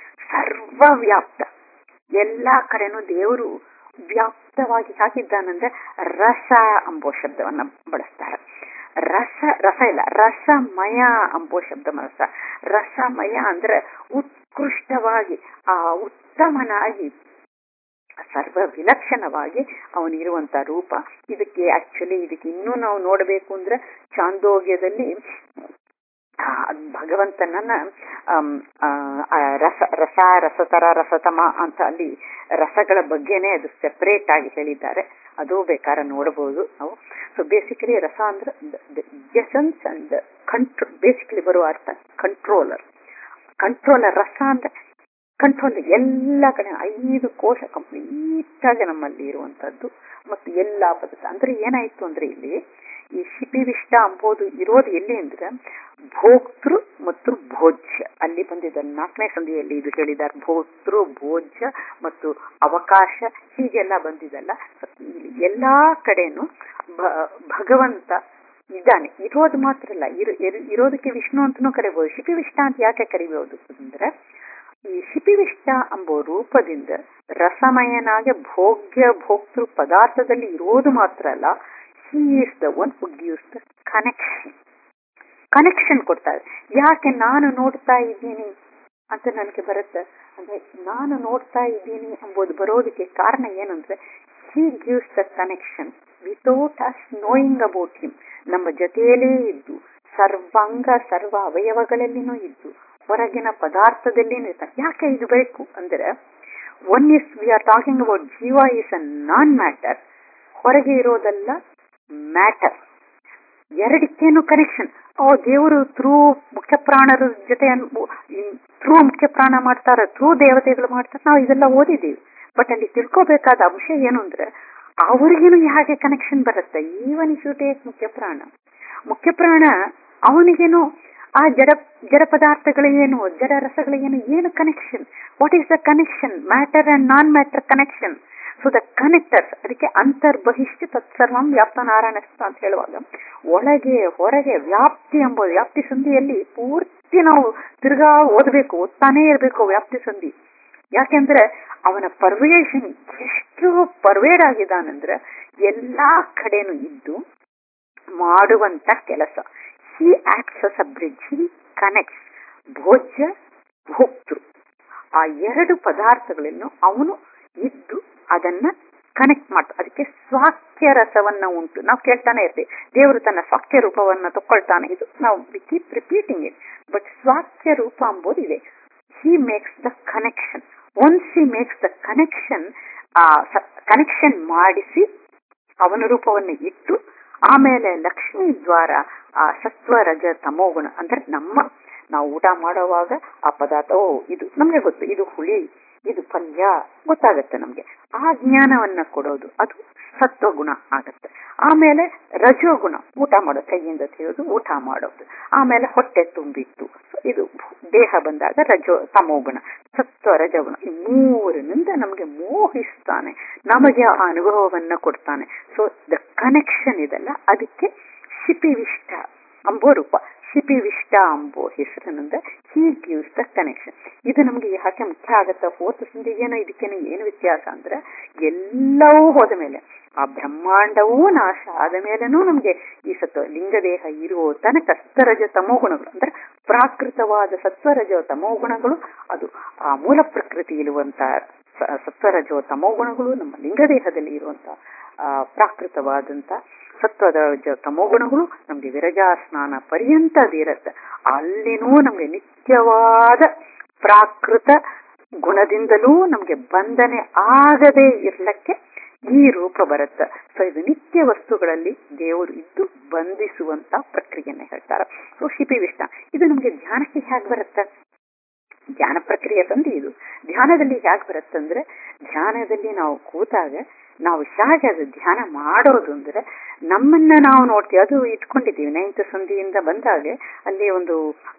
A: ಸರ್ವವ್ಯಾಪ್ತ ಎಲ್ಲಾ ಕಡೆನೂ ದೇವರು ವ್ಯಾಪ್ತವಾಗಿ ಹಾಕಿದ್ದಾನಂದ್ರೆ ರಸ ಅಂಬೋ ಶಬ್ದವನ್ನ ಬಳಸ್ತಾರೆ ರಸ ರಸ ಇಲ್ಲ ರಸಮಯ ಅಂಬೋ ಶಬ್ದ ಬಳಸ ರಸಮಯ ಅಂದ್ರೆ ಉತ್ಕೃಷ್ಟವಾಗಿ ಆ ಉತ್ತಮನಾಗಿ ಸರ್ವ ವಿಲಕ್ಷಣವಾಗಿ ಅವನಿರುವಂತ ರೂಪ ಇದಕ್ಕೆ ಆಕ್ಚುಲಿ ಇದಕ್ಕೆ ಇನ್ನೂ ನಾವು ನೋಡಬೇಕು ಅಂದ್ರೆ ಚಾಂದೋಗ್ಯದಲ್ಲಿ ಭಗವಂತನನ್ನ ರಸ ರಸ ರಸತರ ರಸತಮ ಅಂತ ಅಲ್ಲಿ ರಸಗಳ ಬಗ್ಗೆನೆ ಅದು ಸೆಪರೇಟ್ ಆಗಿ ಹೇಳಿದ್ದಾರೆ ಅದು ಬೇಕಾದ್ರೆ ನೋಡಬಹುದು ನಾವು ಸೊ ಬೇಸಿಕಲಿ ರಸ ಅಂದ್ರೆ ಎಸೆನ್ಸ್ ಅಂಡ್ ಕಂಟ್ರೋಲ್ ಬೇಸಿಕಲಿ ಬರುವ ಅರ್ಥ ಕಂಟ್ರೋಲರ್ ಕಂಟ್ರೋಲರ್ ರಸ ಅಂದ್ರೆ ಕಂಟ್ರೋಲ್ ಎಲ್ಲ ಕಡೆ ಐದು ಕೋಶ ಕಂಪ್ಲೀಟ್ ಆಗಿ ನಮ್ಮಲ್ಲಿ ಇರುವಂತದ್ದು ಮತ್ತು ಎಲ್ಲಾ ಪದಾರ್ಥ ಅಂದ್ರೆ ಏನಾಯ್ತು ಅಂದ್ರೆ ಇಲ್ಲಿ ಈ ಶಿಪಿವಿಷ್ಟ ಅಂಬೋದು ಇರೋದು ಎಲ್ಲಿ ಅಂದ್ರೆ ಭೋಕ್ತೃ ಮತ್ತು ಭೋಜ್ಯ ಅಲ್ಲಿ ಬಂದಿದೆ ನಾಲ್ಕನೇ ಸಂಧಿಯಲ್ಲಿ ಇದು ಹೇಳಿದ್ದಾರೆ ಭೋಕ್ತೃ ಭೋಜ್ಯ ಮತ್ತು ಅವಕಾಶ ಹೀಗೆಲ್ಲ ಬಂದಿದಲ್ಲ ಎಲ್ಲಾ ಕಡೆನೂ ಭಗವಂತ ಇದ್ದಾನೆ ಇರೋದು ಮಾತ್ರ ಅಲ್ಲ ಇರೋದಕ್ಕೆ ವಿಷ್ಣು ಅಂತನೂ ಕರಿಬಹುದು ಶಿಪಿವಿಷ್ಟ ಅಂತ ಯಾಕೆ ಕರಿಬಹುದು ಅಂದ್ರೆ ಈ ಶಿಪಿವಿಷ್ಟ ಎಂಬ ರೂಪದಿಂದ ರಸಮಯನಾಗಿ ಭೋಗ್ಯ ಭೋಕ್ತೃ ಪದಾರ್ಥದಲ್ಲಿ ಇರೋದು ಮಾತ್ರ ಅಲ್ಲ he is the one who gives the connection connection ಕೊಡ್ತಾರೆ ಯಾಕೆ ನಾನು ನೋಡ್ತಾ ಇದ್ದೀನಿ ಅಂತ ನನಗೆ ಬರುತ್ತೆ ಅಂದ್ರೆ ನಾನು ನೋಡ್ತಾ ಇದ್ದೀನಿ ಎಂಬುದು ಬರೋದಕ್ಕೆ ಕಾರಣ ಏನಂದ್ರೆ he gives the connection without us knowing about him ನಮ್ಮ ಜೊತೆಯಲ್ಲೇ ಇದ್ದು ಸರ್ವಾಂಗ ಸರ್ವ ಅವಯವಗಳಲ್ಲಿನೂ ಇದ್ದು ಹೊರಗಿನ ಪದಾರ್ಥದಲ್ಲಿ ಯಾಕೆ ಇದು ಬೇಕು ಅಂದ್ರೆ one is we are talking about jiva is a non matter ಹೊರಗೆ ಇರೋದಲ್ಲ ಮ್ಯಾಟರ್ ಎರಡಕ್ಕೇನು ಕನೆಕ್ಷನ್ ಓ ದೇವರು ಥ್ರೂ ಮುಖ್ಯ ಪ್ರಾಣರ ಜೊತೆ ಥ್ರೂ ಮುಖ್ಯ ಪ್ರಾಣ ಮಾಡ್ತಾರೆ ಥ್ರೂ ದೇವತೆಗಳು ಮಾಡ್ತಾರೆ ನಾವು ಇದೆಲ್ಲ ಓದಿದ್ದೀವಿ ಬಟ್ ಅಲ್ಲಿ ತಿಳ್ಕೋಬೇಕಾದ ಅಂಶ ಏನು ಅಂದ್ರೆ ಅವ್ರಿಗೇನು ಹೇಗೆ ಕನೆಕ್ಷನ್ ಬರುತ್ತೆ ಈವನ್ ಇಫ್ ಯು ಟೇಕ್ ಮುಖ್ಯ ಪ್ರಾಣ ಮುಖ್ಯ ಪ್ರಾಣ ಅವನಿಗೇನು ಆ ಜಡ ಜಡ ಪದಾರ್ಥಗಳೇನು ಜಡ ರಸಗಳೇನು ಏನು connection what is the connection matter and non matter connection so the connectors ಅದಕ್ಕೆ ಅಂತರ್ಬಹಿಷ್ಠ ತತ್ಸರ್ವಂ ವ್ಯಾಪ್ತ ನಾರಾಯಣ ಅಂತ ಹೇಳುವಾಗ ಒಳಗೆ ಹೊರಗೆ ವ್ಯಾಪ್ತಿ ಎಂಬ ವ್ಯಾಪ್ತಿ ಸಂಧಿಯಲ್ಲಿ ಪೂರ್ತಿ ನಾವು ತಿರ್ಗಾ ಓದಬೇಕು ಓದ್ತಾನೇ ಇರಬೇಕು ವ್ಯಾಪ್ತಿ ಸಂಧಿ ಯಾಕೆಂದ್ರೆ ಅವನ ಪರ್ವೇಷನ್ ಎಷ್ಟು ಪರ್ವೇಡ್ ಆಗಿದಾನಂದ್ರೆ ಎಲ್ಲಾ ಕಡೆನೂ ಇದ್ದು ಮಾಡುವಂತ ಕೆಲಸ he acts as a bridge he connects ಭೋಜ್ಯ ಭೋಕ್ತೃ ಆ ಎರಡು ಪದಾರ್ಥಗಳನ್ನು ಅವನು ಇದ್ದು ಅದನ್ನ ಕನೆಕ್ಟ್ ಮಾಡ್ತಾ ಅದಕ್ಕೆ ಸ್ವಾಕ್ಯ ರಸವನ್ನ ಉಂಟು ನಾವು ಕೇಳ್ತಾನೆ ಇರ್ತೀವಿ ದೇವರು ತನ್ನ ಸ್ವಾಕ್ಯ ರೂಪವನ್ನ ತಕ್ಕೊಳ್ತಾನೆ ಇದು ನಾವು ಕೀಪ್ ರಿಪೀಟಿಂಗ್ ಇಟ್ ಬಟ್ ಸ್ವಾಕ್ಯ ರೂಪ ಅಂಬೋದು ಇದೆ he makes the connection once he makes the connection ಆ ಕನೆಕ್ಷನ್ ಮಾಡಿಸಿ ಅವನ ರೂಪವನ್ನು ಇಟ್ಟು ಆಮೇಲೆ ಲಕ್ಷ್ಮೀ ದ್ವಾರ ಆ ಸತ್ವ ರಜ ತಮೋಗುಣ ಅಂದ್ರೆ ನಮ್ಮ ನಾವು ಊಟ ಮಾಡುವಾಗ ಆ ಪದಾರ್ಥ ಓ ಇದು ನಮ್ಗೆ ಗೊತ್ತು ಇದು ಹುಳಿ ಇದು ಪಲ್ಯ ಗೊತ್ತಾಗತ್ತೆ ನಮ್ಗೆ ಆ ಜ್ಞಾನವನ್ನ ಕೊಡೋದು ಅದು ಸತ್ವಗುಣ ಆಗತ್ತೆ ಆಮೇಲೆ ರಜೋಗುಣ ಊಟ ಮಾಡೋ ಕೈಯಿಂದ ತೆಗೆದು ಊಟ ಮಾಡೋದು ಆಮೇಲೆ ಹೊಟ್ಟೆ ತುಂಬಿತ್ತು ಇದು ದೇಹ ಬಂದಾಗ ರಜೋ ತಮೋಗುಣ ಸತ್ವ ರಜಗುಣ ಈ ಮೂರನಿಂದ ನಮಗೆ ಮೋಹಿಸ್ತಾನೆ ನಮಗೆ ಆ ಅನುಭವವನ್ನ ಕೊಡ್ತಾನೆ ಸೊ ದ ಕನೆಕ್ಷನ್ ಇದಲ್ಲ ಅದಕ್ಕೆ ಶಿಪಿವಿಷ್ಟ ಅಂಬೋ ರೂಪ ಶಿಪಿವಿಷ್ಟ ಅಂಬೋ ಹೆಸರಿನಿಂದ ಹೀ ಗಿವ್ಸ್ ದ ಕನೆಕ್ಷನ್ ಇದು ನಮ್ಗೆ ಯಾಕೆ ಮುಖ್ಯ ಆಗತ್ತ ಹೋತ ಸಂಧಿಗೇನೋ ಇದಕ್ಕೇನೋ ಏನು ವ್ಯತ್ಯಾಸ ಅಂದ್ರೆ ಎಲ್ಲವೂ ಹೋದ ಮೇಲೆ ಆ ಬ್ರಹ್ಮಾಂಡವೂ ನಾಶ ಆದ ಮೇಲೆನೂ ನಮ್ಗೆ ಈ ಸತ್ವ ಲಿಂಗದೇಹ ಇರುವ ತನಕ ಸತ್ವರಜ ತಮೋಗುಣಗಳು ಅಂದ್ರೆ ಪ್ರಾಕೃತವಾದ ಸತ್ವರಜ ತಮೋಗುಣಗಳು ಅದು ಆ ಮೂಲ ಪ್ರಕೃತಿ ಇರುವಂತ ಸತ್ವರಜೋ ತಮೋಗುಣಗಳು ನಮ್ಮ ಲಿಂಗದೇಹದಲ್ಲಿ ಇರುವಂತ ಆ ಪ್ರಾಕೃತವಾದಂತ ಸತ್ವದ ತಮೋಗುಣಗಳು ನಮ್ಗೆ ವಿರಜಾ ಸ್ನಾನ ಪರ್ಯಂತ ಅದಿರತ್ತೆ ಅಲ್ಲಿನೂ ನಮ್ಗೆ ನಿತ್ಯವಾದ ಪ್ರಾಕೃತ ಗುಣದಿಂದಲೂ ನಮ್ಗೆ ಬಂಧನೆ ಆಗದೆ ಇರ್ಲಕ್ಕೆ ಈ ರೂಪ ಬರುತ್ತೆ ಸೊ ಇದು ನಿತ್ಯ ವಸ್ತುಗಳಲ್ಲಿ ದೇವರು ಇದ್ದು ಬಂಧಿಸುವಂತ ಪ್ರಕ್ರಿಯೆಯನ್ನ ಹೇಳ್ತಾರೆ ಸೊ ಶಿಪಿವಿಷ್ಟ ಇದು ನಮ್ಗೆ ಧ್ಯಾನಕ್ಕೆ ಹೇಗೆ ಬರುತ್ತೆ ಧ್ಯಾನ ಪ್ರಕ್ರಿಯೆ ಸಂಧಿ ಇದು ಧ್ಯಾನದಲ್ಲಿ ಹೇಗೆ ಬರುತ್ತಂದ್ರೆ ಧ್ಯಾನದಲ್ಲಿ ನಾವು ಕೂತಾಗ ನಾವು ಹೇಗೆ ಅದು ಧ್ಯಾನ ಮಾಡೋದು ಅಂದ್ರೆ ನಮ್ಮನ್ನ ನಾವು ನೋಡ್ತೀವಿ ಅದು ಇಟ್ಕೊಂಡಿದ್ದೀವಿ ನೈನ್ತ್ ಸಂಧಿಯಿಂದ ಬಂದಾಗ ಅಲ್ಲಿ ಒಂದು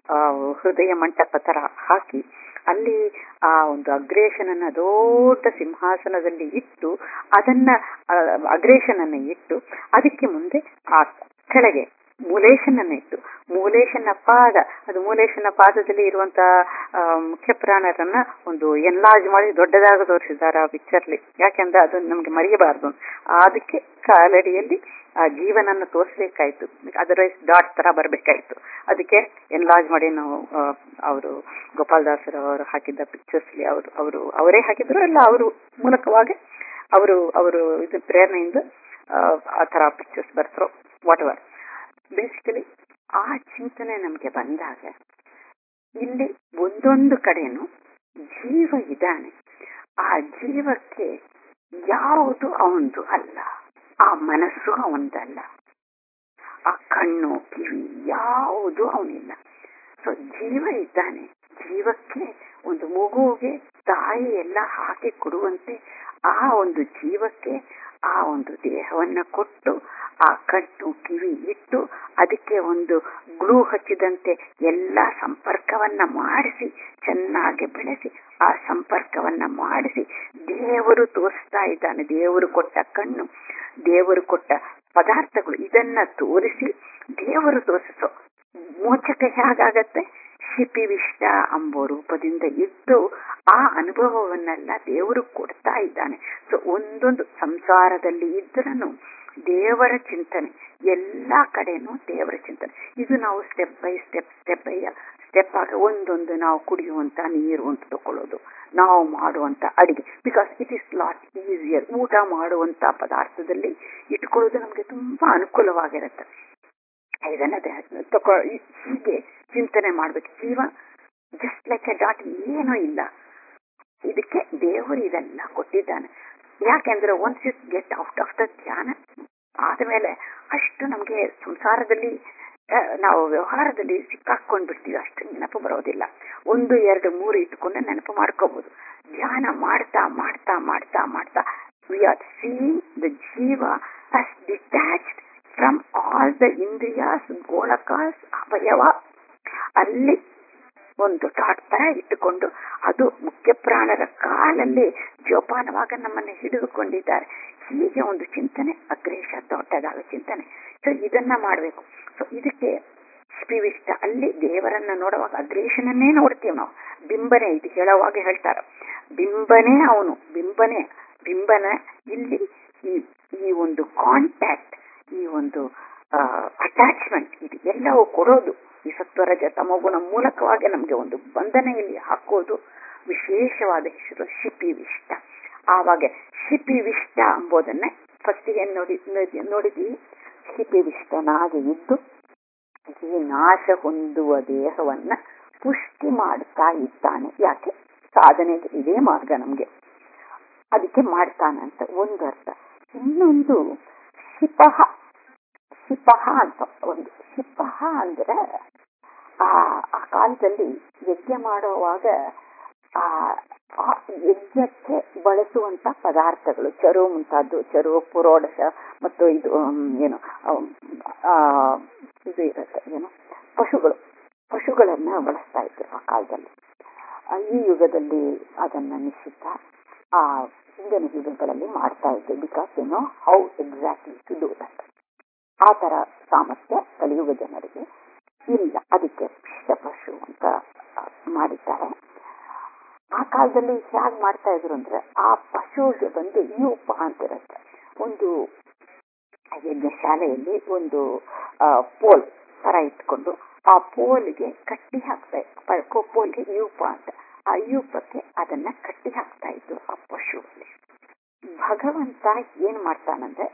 A: ಹೃದಯ ಮಂಟಪ ತರ ಹಾಕಿ ಅಲ್ಲಿ ಆ ಒಂದು ಅಗ್ರೇಷನನ್ನ ದೊಡ್ಡ ಸಿಂಹಾಸನದಲ್ಲಿ ಇಟ್ಟು ಅದನ್ನ ಅಗ್ರೇಷನನ್ನ ಇಟ್ಟು ಅದಕ್ಕೆ ಮುಂದೆ ಆ ಕೆಳಗೆ ಮೂಲೇಶನನ್ನ ಇಟ್ಟು ಮೂಲೇಶನ ಪಾದ ಅದು ಮೂಲೇಶನ ಪಾದದಲ್ಲಿ ಇರುವಂತ ಮುಖ್ಯ ಪ್ರಾಣರನ್ನ ಒಂದು ಎನ್ಲಾರ್ಜ್ ಮಾಡಿ ದೊಡ್ಡದಾಗ ತೋರಿಸಿದ್ದಾರೆ ಆ ಪಿಕ್ಚರ್ಲಿ ಯಾಕೆಂದ್ರೆ ಅದು ನಮ್ಗೆ ಮರೆಯಬಾರ್ದು ಅದಕ್ಕೆ ಕಾಲಡಿಯಲ್ಲಿ ಆ ಜೀವನನ್ನ ತೋರಿಸ್ಬೇಕಾಯ್ತು ಅದರ್ವೈಸ್ ಡಾಟ್ ತರ ಬರ್ಬೇಕಾಯ್ತು ಅದಕ್ಕೆ ಎನ್ಲಾರ್ಜ್ ಮಾಡಿ ನಾವು ಅವರು ಗೋಪಾಲದಾಸರು ಅವರು ಹಾಕಿದ್ದ ಪಿಕ್ಚರ್ಸ್ ಅವರು ಅವರು ಅವರೇ ಹಾಕಿದ್ರು ಅಲ್ಲ ಅವರು ಮೂಲಕವಾಗಿ ಅವರು ಅವರು ಇದು ಪ್ರೇರಣೆಯಿಂದ ಆ ತರ ಪಿಕ್ಚರ್ಸ್ ಬರ್ತಾರೋ ವಾಟ್ ಎವರ್ ಬೇಸಿಕಲಿ ಆ ಚಿಂತನೆ ನಮ್ಗೆ ಬಂದಾಗ ಇಲ್ಲಿ ಒಂದೊಂದು ಕಡೆನು ಜೀವ ಇದ್ದಾನೆ ಆ ಜೀವಕ್ಕೆ ಯಾವುದು ಅವಂದು ಅಲ್ಲ ಆ ಮನಸ್ಸು ಅವಂದಲ್ಲ ಆ ಕಣ್ಣು ಕಿವಿ ಯಾವುದು ಅವನಿಲ್ಲ ಸೊ ಜೀವ ಇದ್ದಾನೆ ಜೀವಕ್ಕೆ ಒಂದು ಮಗುವಿಗೆ ತಾಯಿ ಎಲ್ಲ ಹಾಕಿ ಕೊಡುವಂತೆ ಆ ಒಂದು ಜೀವಕ್ಕೆ ಆ ಒಂದು ದೇಹವನ್ನ ಕೊಟ್ಟು ಆ ಕಟ್ಟು ಕಿವಿ ಇಟ್ಟು ಅದಕ್ಕೆ ಒಂದು ಗ್ಲೂ ಹಚ್ಚಿದಂತೆ ಎಲ್ಲ ಸಂಪರ್ಕವನ್ನ ಮಾಡಿಸಿ ಚೆನ್ನಾಗಿ ಬೆಳೆಸಿ ಆ ಸಂಪರ್ಕವನ್ನ ಮಾಡಿಸಿ ದೇವರು ತೋರಿಸ್ತಾ ಇದ್ದಾನೆ ದೇವರು ಕೊಟ್ಟ ಕಣ್ಣು ದೇವರು ಕೊಟ್ಟ ಪದಾರ್ಥಗಳು ಇದನ್ನ ತೋರಿಸಿ ದೇವರು ತೋರಿಸೋ ಮೋಚಕ ಹೇಗಾಗತ್ತೆ ಶಿಪಿವಿಷ್ಟ ಅಂಬೋ ರೂಪದಿಂದ ಇದ್ದು ಆ ಅನುಭವವನ್ನೆಲ್ಲ ದೇವರು ಕೊಡ್ತಾ ಇದ್ದಾನೆ ಸೊ ಒಂದೊಂದು ಸಂಸಾರದಲ್ಲಿ ಇದ್ರನು ದೇವರ ಚಿಂತನೆ ಎಲ್ಲಾ ಕಡೆನೂ ದೇವರ ಚಿಂತನೆ ಇದು ನಾವು step by step step by step ಆಗ ಒಂದೊಂದು ನಾವು ಕುಡಿಯುವಂತ ನೀರು ಅಂತ ತಕೊಳ್ಳೋದು ನಾವು ಮಾಡುವಂತ ಅಡಿಗೆ because it is lot easier ಊಟ ಮಾಡುವಂತ ಪದಾರ್ಥದಲ್ಲಿ ಇಟ್ಕೊಳ್ಳೋದು ನಮ್ಗೆ ತುಂಬಾ ಅನುಕೂಲವಾಗಿರುತ್ತೆ ಇದನ್ನ ತಕೊ ಹೀಗೆ ಚಿಂತನೆ ಮಾಡ್ಬೇಕು ಜೀವ ಜಸ್ಟ್ ಲೈಕ್ ಎ ಡಾಟ್ ಏನೂ ಇಲ್ಲ ಇದಕ್ಕೆ ದೇವರು ಇದೆಲ್ಲ ಕೊಟ್ಟಿದ್ದಾನೆ ಯಾಕೆಂದ್ರೆ once you get out of the dhyana ಆದ್ಮೇಲೆ ಅಷ್ಟು ನಮ್ಗೆ ಸಂಸಾರದಲ್ಲಿ ನಾವು ವ್ಯವಹಾರದಲ್ಲಿ ಸಿಕ್ಕಾಕೊಂಡ್ ಬಿಡ್ತೀವಿ ಅಷ್ಟು ನೆನಪು ಬರೋದಿಲ್ಲ ಒಂದು ಎರಡು ಮೂರು ಇಟ್ಕೊಂಡು ನೆನಪು ಮಾಡ್ಕೋಬಹುದು ಧ್ಯಾನ ಮಾಡ್ತಾ ಮಾಡ್ತಾ ಮಾಡ್ತಾ ಮಾಡ್ತಾ we are seeing the jiva as detached from all the ಇಂದ್ರಿಯಾಸ್ ಗೋಳಕಾಸ್ ಅವಯವ ಅಲ್ಲಿ ಒಂದು ಟಾಟ್ ತರ ಇಟ್ಟುಕೊಂಡು ಅದು ಮುಖ್ಯ ಪ್ರಾಣರ ಕಾಲಲ್ಲಿ ಜೋಪಾನವಾಗ ನಮ್ಮನ್ನ ಹಿಡಿದುಕೊಂಡಿದ್ದಾರೆ ಹೀಗೆ ಒಂದು ಚಿಂತನೆ ಅಗ್ರೇಶ ದೊಡ್ಡದಾದ ಚಿಂತನೆ ಸೊ ಇದನ್ನ ಮಾಡಬೇಕು ಸೊ ಇದಕ್ಕೆ ಸ್ಪಿವಿಷ್ಟ ಅಲ್ಲಿ ದೇವರನ್ನ ನೋಡುವಾಗ ಅಗ್ರೇಶನನ್ನೇ ನೋಡ್ತೀವಿ ನಾವು ಬಿಂಬನೆ ಇದು ಹೇಳುವಾಗ ಹೇಳ್ತಾರ ಬಿಂಬನೇ ಅವನು ಬಿಂಬನೆ ಬಿಂಬನ ಇಲ್ಲಿ ಈ ಈ ಒಂದು ಕಾಂಟ್ಯಾಕ್ಟ್ ಈ ಒಂದು ಅಟ್ಯಾಚ್ಮೆಂಟ್ ಇದು ಎಲ್ಲವೂ ಕೊಡೋದು ಈ ಸತ್ವರಜ ತಮಗುಣ ಮೂಲಕವಾಗಿ ನಮಗೆ ಒಂದು ಬಂಧನೆಯಲ್ಲಿ ಹಾಕೋದು ವಿಶೇಷವಾದ ಹೆಸರು ಶಿಪಿವಿಷ್ಟ ಆವಾಗ ಶಿಪಿವಿಷ್ಟ ಎಂಬುದನ್ನ ಫಸ್ಟಿಗೆ ನೋಡಿ ನೋಡಿ- ನೋಡಿದ್ವಿ ಶಿಪಿವಿಷ್ಟನಾಗಿ ಇದ್ದು ಈ ನಾಶ ಹೊಂದುವ ದೇಹವನ್ನ ಪುಷ್ಟಿ ಮಾಡ್ತಾ ಇದ್ದಾನೆ ಯಾಕೆ ಸಾಧನೆಗೆ ಇದೇ ಮಾರ್ಗ ನಮ್ಗೆ ಅದಕ್ಕೆ ಮಾಡ್ತಾನಂತ ಒಂದು ಅರ್ಥ ಇನ್ನೊಂದು ಶಿಪಹ ಶಿಪಹ ಅಂತ ಒಂದು ಶಿಪಹ ಅಂದ್ರೆ ಆ ಆ ಕಾಲದಲ್ಲಿ ಯಜ್ಞ ಮಾಡುವಾಗ ಆ ಆ ಯಜ್ಞಕ್ಕೆ ಬಳಸುವಂತ ಪದಾರ್ಥಗಳು ಚರು ಮುಂತಾದ್ದು ಚರು ಪುರೋಡಶ ಮತ್ತು ಇದು ಹ್ಮ್, ಏನು ಅಮ್, ಆ, ಇದು ಇರುತ್ತೆ ಏನು ಪಶುಗಳು ಪಶುಗಳನ್ನ ಬಳಸ್ತಾ ಇದ್ರು ಆ ಕಾಲದಲ್ಲಿ ಆ, ಈ ಯುಗದಲ್ಲಿ ಅದನ್ನ ನಿಶ್ಚಿತ ಆ ಹಿಂದಿನ ಯುಗಗಳಲ್ಲಿ ಮಾಡ್ತಾ ಇದ್ರು because you know how exactly to do that ಆ ತರ ಸಾಮರ್ಥ್ಯ ಕಲಿಯುಗ ಜನರಿಗೆ ಇಲ್ಲ ಅದಕ್ಕೆ ಪಶು ಅಂತ ಆ, ಮಾಡಿದ್ದಾರೆ ಆ ಕಾಲದಲ್ಲಿ ಹೇಗೆ ಮಾಡ್ತಾ ಇದ್ರು ಅಂದ್ರೆ ಆ ಪಶುವಿಗೆ ಬಂದು ಯೂಪ ಅಂತಿರುತ್ತೆ ಒಂದು ಯಜ್ಞಶಾಲೆಯಲ್ಲಿ ಒಂದು ಆ, ಪೋಲ್ ತರ ಇಟ್ಕೊಂಡು ಆ ಪೋಲ್ಗೆ ಕಟ್ಟಿ ಹಾಕ್ತಾ ಇದ್ರು ಪೋಲ್ಗೆ ಯೂಪ ಅಂತ ಆ ಯೂಪಕ್ಕೆ ಅದನ್ನ ಕಟ್ಟಿ ಹಾಕ್ತಾ ಇದ್ರು ಆ ಪಶುವಲ್ಲಿ ಭಗವಂತ ಏನ್ ಮಾಡ್ತಾನಂದ್ರೆ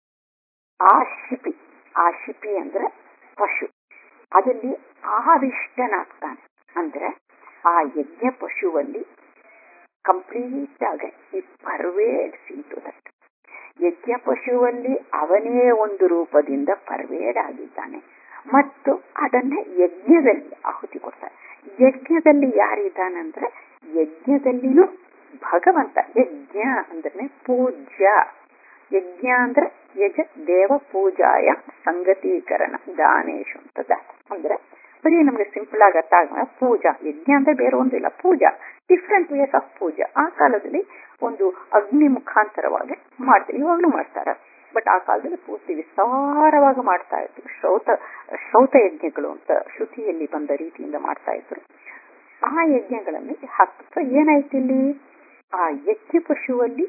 A: ಆ ಶಿಪಿ ಆ ಶಿಪಿ ಅಂದ್ರೆ ಪಶು ಅದಲ್ಲಿ ಆವಿಷ್ಟನಾಗ್ತಾನೆ ಅಂದ್ರೆ ಆ ಯಜ್ಞ ಪಶುವಲ್ಲಿ ಕಂಪ್ಲೀಟ್ ಆಗಿ ಈ ಪರ್ವೇಡ್ಸ್ ಇಂಟು ದಟ್ ಯಜ್ಞ ಪಶುವಲ್ಲಿ ಅವನೇ ಒಂದು ರೂಪದಿಂದ ಪರ್ವೇಡ್ ಆಗಿದ್ದಾನೆ ಮತ್ತು ಅದನ್ನ ಯಜ್ಞದಲ್ಲಿ ಆಹುತಿ ಕೊಡ್ತಾನೆ ಯಜ್ಞದಲ್ಲಿ ಯಾರಿದ್ದಾನಂದ್ರೆ ಯಜ್ಞದಲ್ಲಿನೂ ಭಗವಂತ ಯಜ್ಞ ಅಂದ್ರೆ ಪೂಜ್ಯ ಯಜ್ಞ ಅಂದ್ರೆ ಯಜ ದೇವ ಪೂಜಾಯ ಸಂಗತೀಕರಣ ದಾನೇಶು ಅಂತ ದಾನ ಅಂದ್ರೆ ಬರೀ ನಮ್ಗೆ ಸಿಂಪಲ್ ಆಗಿ ಅರ್ಥ ಆಗ ಪೂಜಾ ಯಜ್ಞ ಅಂದ್ರೆ ಬೇರೆ ಒಂದು ಇಲ್ಲ puja different ways of puja ಆ ಕಾಲದಲ್ಲಿ ಒಂದು ಅಗ್ನಿ ಮುಖಾಂತರವಾಗಿ ಮಾಡ್ತಾರೆ ಇವಾಗ್ಲೂ ಮಾಡ್ತಾರೆ ಬಟ್ ಆ ಕಾಲದಲ್ಲಿ ಪೂರ್ತಿ ವಿಸ್ತಾರವಾಗಿ ಮಾಡ್ತಾ ಇದ್ರು ಶ್ರೌತ ಶ್ರೌತ ಯಜ್ಞಗಳು ಅಂತ ಶ್ರುತಿಯಲ್ಲಿ ಬಂದ ರೀತಿಯಿಂದ ಮಾಡ್ತಾ ಇದ್ರು ಆ ಯಜ್ಞಗಳಲ್ಲಿ ಹಾಕ್ತಾ ಏನಾಯ್ತು ಇಲ್ಲಿ ಆ ಯಜ್ಞ ಪಶುವಲ್ಲಿ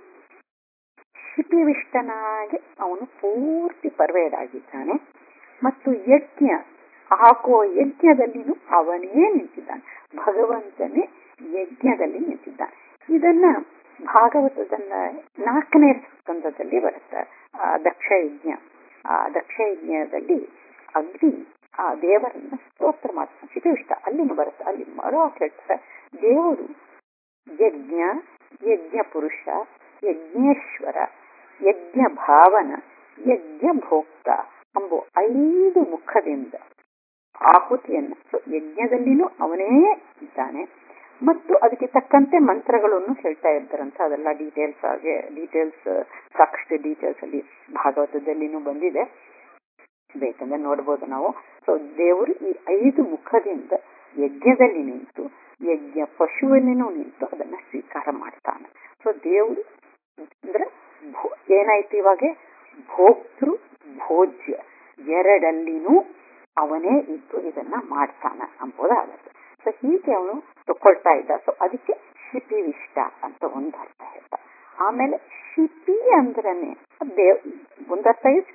A: ಶಿಪಿವಿಷ್ಟನಾಗಿ ಅವನು ಪೂರ್ತಿ ಪರ್ವೇಡಾಗಿದ್ದಾನೆ ಮತ್ತು ಯಜ್ಞ ಹಾಕುವ ಯಜ್ಞದಲ್ಲಿನೂ ಅವನೇ ನಿಂತಿದ್ದಾನೆ ಭಗವಂತನೇ ಯಜ್ಞದಲ್ಲಿ ನಿಂತಿದ್ದಾನೆ ಇದನ್ನ ಭಾಗವತದನ್ನ ನಾಲ್ಕನೇ ಸ್ಕಂದದಲ್ಲಿ ಬರುತ್ತೆ ಆ ದಕ್ಷ ಯಜ್ಞ ಆ ದಕ್ಷ ಯಜ್ಞದಲ್ಲಿ ಅಗ್ನಿ ಆ ದೇವರನ್ನ ಸ್ತೋತ್ರ ಮಾಡ್ತಾನೆ ಶಿಪಿವಿಷ್ಟ ಅಲ್ಲಿನೂ ಬರುತ್ತೆ ಅಲ್ಲಿ ಮಾಡುವಾಗ ಹೇಳ್ತಾರೆ ದೇವರು ಯಜ್ಞ ಯಜ್ಞ ಪುರುಷ ಯಜ್ಞೇಶ್ವರ ಯಜ್ಞ ಭಾವನ ಯಜ್ಞ ಭೋಕ್ತ ಎಂಬ ಐದು ಮುಖದಿಂದ ಆಹುತಿಯನ್ನು ಸೊ ಯಜ್ಞದಲ್ಲಿನೂ ಅವನೇ ಇದ್ದಾನೆ ಮತ್ತು ಅದಕ್ಕೆ ತಕ್ಕಂತೆ ಮಂತ್ರಗಳನ್ನು ಹೇಳ್ತಾ ಇರ್ತಾರಂತ ಅದೆಲ್ಲ ಡೀಟೇಲ್ಸ್ ಆಗಿ ಡೀಟೇಲ್ಸ್ ಸಾಕಷ್ಟು ಡೀಟೇಲ್ಸ್ ಅಲ್ಲಿ ಭಾಗವತದಲ್ಲಿನೂ ಬಂದಿದೆ ಬೇಕಂದ್ರೆ ನೋಡ್ಬೋದು ನಾವು ಸೊ ದೇವರು ಈ ಐದು ಮುಖದಿಂದ ಯಜ್ಞದಲ್ಲಿ ನಿಂತು ಯಜ್ಞ ಪಶುವಲ್ಲಿನೂ ನಿಂತು ಅದನ್ನ ಸ್ವೀಕಾರ ಮಾಡ್ತಾನೆ ಸೊ ದೇವರು ಅಂದ್ರೆ ಭೋ- ಏನಾಯ್ತು ಇವಾಗ ಭೋಕ್ತೃ ಭೋಜ್ಯ ಎರಡಲ್ಲಿನೂ ಅವನೇ ಇದ್ದು ಇದನ್ನ ಮಾಡ್ತಾನ ಎಂಬುದಾಗತ್ತೆ ಸೊ ಹೀಗೆ ಅವನು ತಗೊಳ್ತಾ ಇದ್ದ ಸೊ ಅದಕ್ಕೆ ಶಿಪಿವಿಷ್ಟ ಅಂತ ಒಂದು ಅರ್ಥ ಹೇಳ್ತಾ ಆಮೇಲೆ ಶಿಪಿ ಅಂದ್ರನೆ ದೇವ್ ಒಂದರ್ಥ ಇಸ್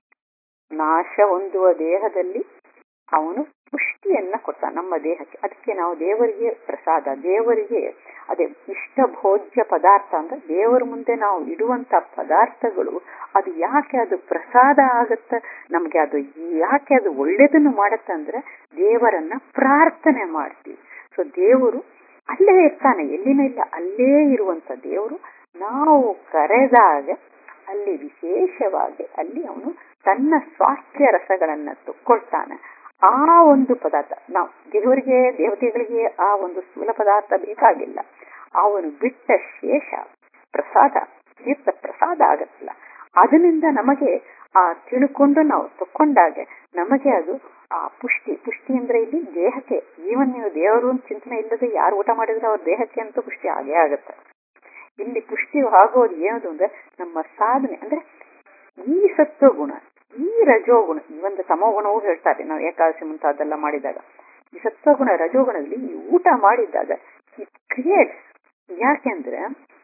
A: ನಾಶ ಹೊಂದುವ ದೇಹದಲ್ಲಿ ಅವನು ಪುಷ್ಟಿಯನ್ನ ಕೊಡ್ತಾನೆ ನಮ್ಮ ದೇಹಕ್ಕೆ ಅದಕ್ಕೆ ನಾವು ದೇವರಿಗೆ ಪ್ರಸಾದ ದೇವರಿಗೆ ಅದೇ ಇಷ್ಟ ಭೋಜ್ಯ ಪದಾರ್ಥ ಅಂದ್ರೆ ದೇವರ ಮುಂದೆ ನಾವು ಇಡುವಂತ ಪದಾರ್ಥಗಳು ಅದು ಯಾಕೆ ಅದು ಪ್ರಸಾದ ಆಗತ್ತ ನಮ್ಗೆ ಅದು ಯಾಕೆ ಅದು ಒಳ್ಳೇದನ್ನು ಮಾಡತ್ತ ಅಂದ್ರೆ ದೇವರನ್ನ ಪ್ರಾರ್ಥನೆ ಮಾಡ್ತೀವಿ ಸೊ ದೇವರು ಅಲ್ಲೇ ಇರ್ತಾನೆ ಎಲ್ಲಿನೂ ಇಲ್ಲ ಅಲ್ಲೇ ಇರುವಂತ ದೇವರು ನಾವು ಕರೆದಾಗ ಅಲ್ಲಿ ವಿಶೇಷವಾಗಿ ಅಲ್ಲಿ ಅವನು ತನ್ನ ಸ್ವಾಸ್ಥ್ಯ ರಸಗಳನ್ನ ತಕ್ಕೊಳ್ತಾನೆ ಆ ಒಂದು ಪದಾರ್ಥ ನಾವು ದೇವರಿಗೆ ದೇವತೆಗಳಿಗೆ ಆ ಒಂದು ಸ್ಥೂಲ ಪದಾರ್ಥ ಬೇಕಾಗಿಲ್ಲ ಅವನು ಬಿಟ್ಟ ಶೇಷ ಪ್ರಸಾದ ತೀರ್ಥ ಪ್ರಸಾದ ಆಗತ್ತಲ್ಲ ಅದರಿಂದ ನಮಗೆ ಆ ತಿಳ್ಕೊಂಡು ನಾವು ತಕೊಂಡಾಗ ನಮಗೆ ಅದು ಆ ಪುಷ್ಟಿ ಪುಷ್ಟಿ ಅಂದ್ರೆ ಇಲ್ಲಿ ದೇಹಕ್ಕೆ ಈವನ್ ನೀವು ದೇವರು ಅಂತ ಚಿಂತನೆ ಇಲ್ಲದೆ ಯಾರು ಊಟ ಮಾಡಿದ್ರೆ ಅವ್ರ ದೇಹಕ್ಕೆ ಅಂತೂ ಪುಷ್ಟಿ ಆಗೇ ಆಗುತ್ತೆ ಇಲ್ಲಿ ಪುಷ್ಟಿ ಆಗೋದು ಏನದು ಅಂದ್ರೆ ನಮ್ಮ ಸಾಧನೆ ಅಂದ್ರೆ ಈ ಸತ್ವಗುಣ ಈ ರಜೋಗುಣ ಈ ಒಂದು ತಮೋಗುಣವೂ ಹೇಳ್ತಾರೆ ನಾವು ಏಕಾದಶಿ ಮುಂತಾದೆಲ್ಲ ಮಾಡಿದಾಗ ಈ ಸತ್ವಗುಣ ರಜೋಗುಣದಲ್ಲಿ ಈ ಊಟ ಮಾಡಿದಾಗ ಇಟ್ ಕ್ರಿಯೇಟ್ಸ್ ಯಾಕೆಂದ್ರೆ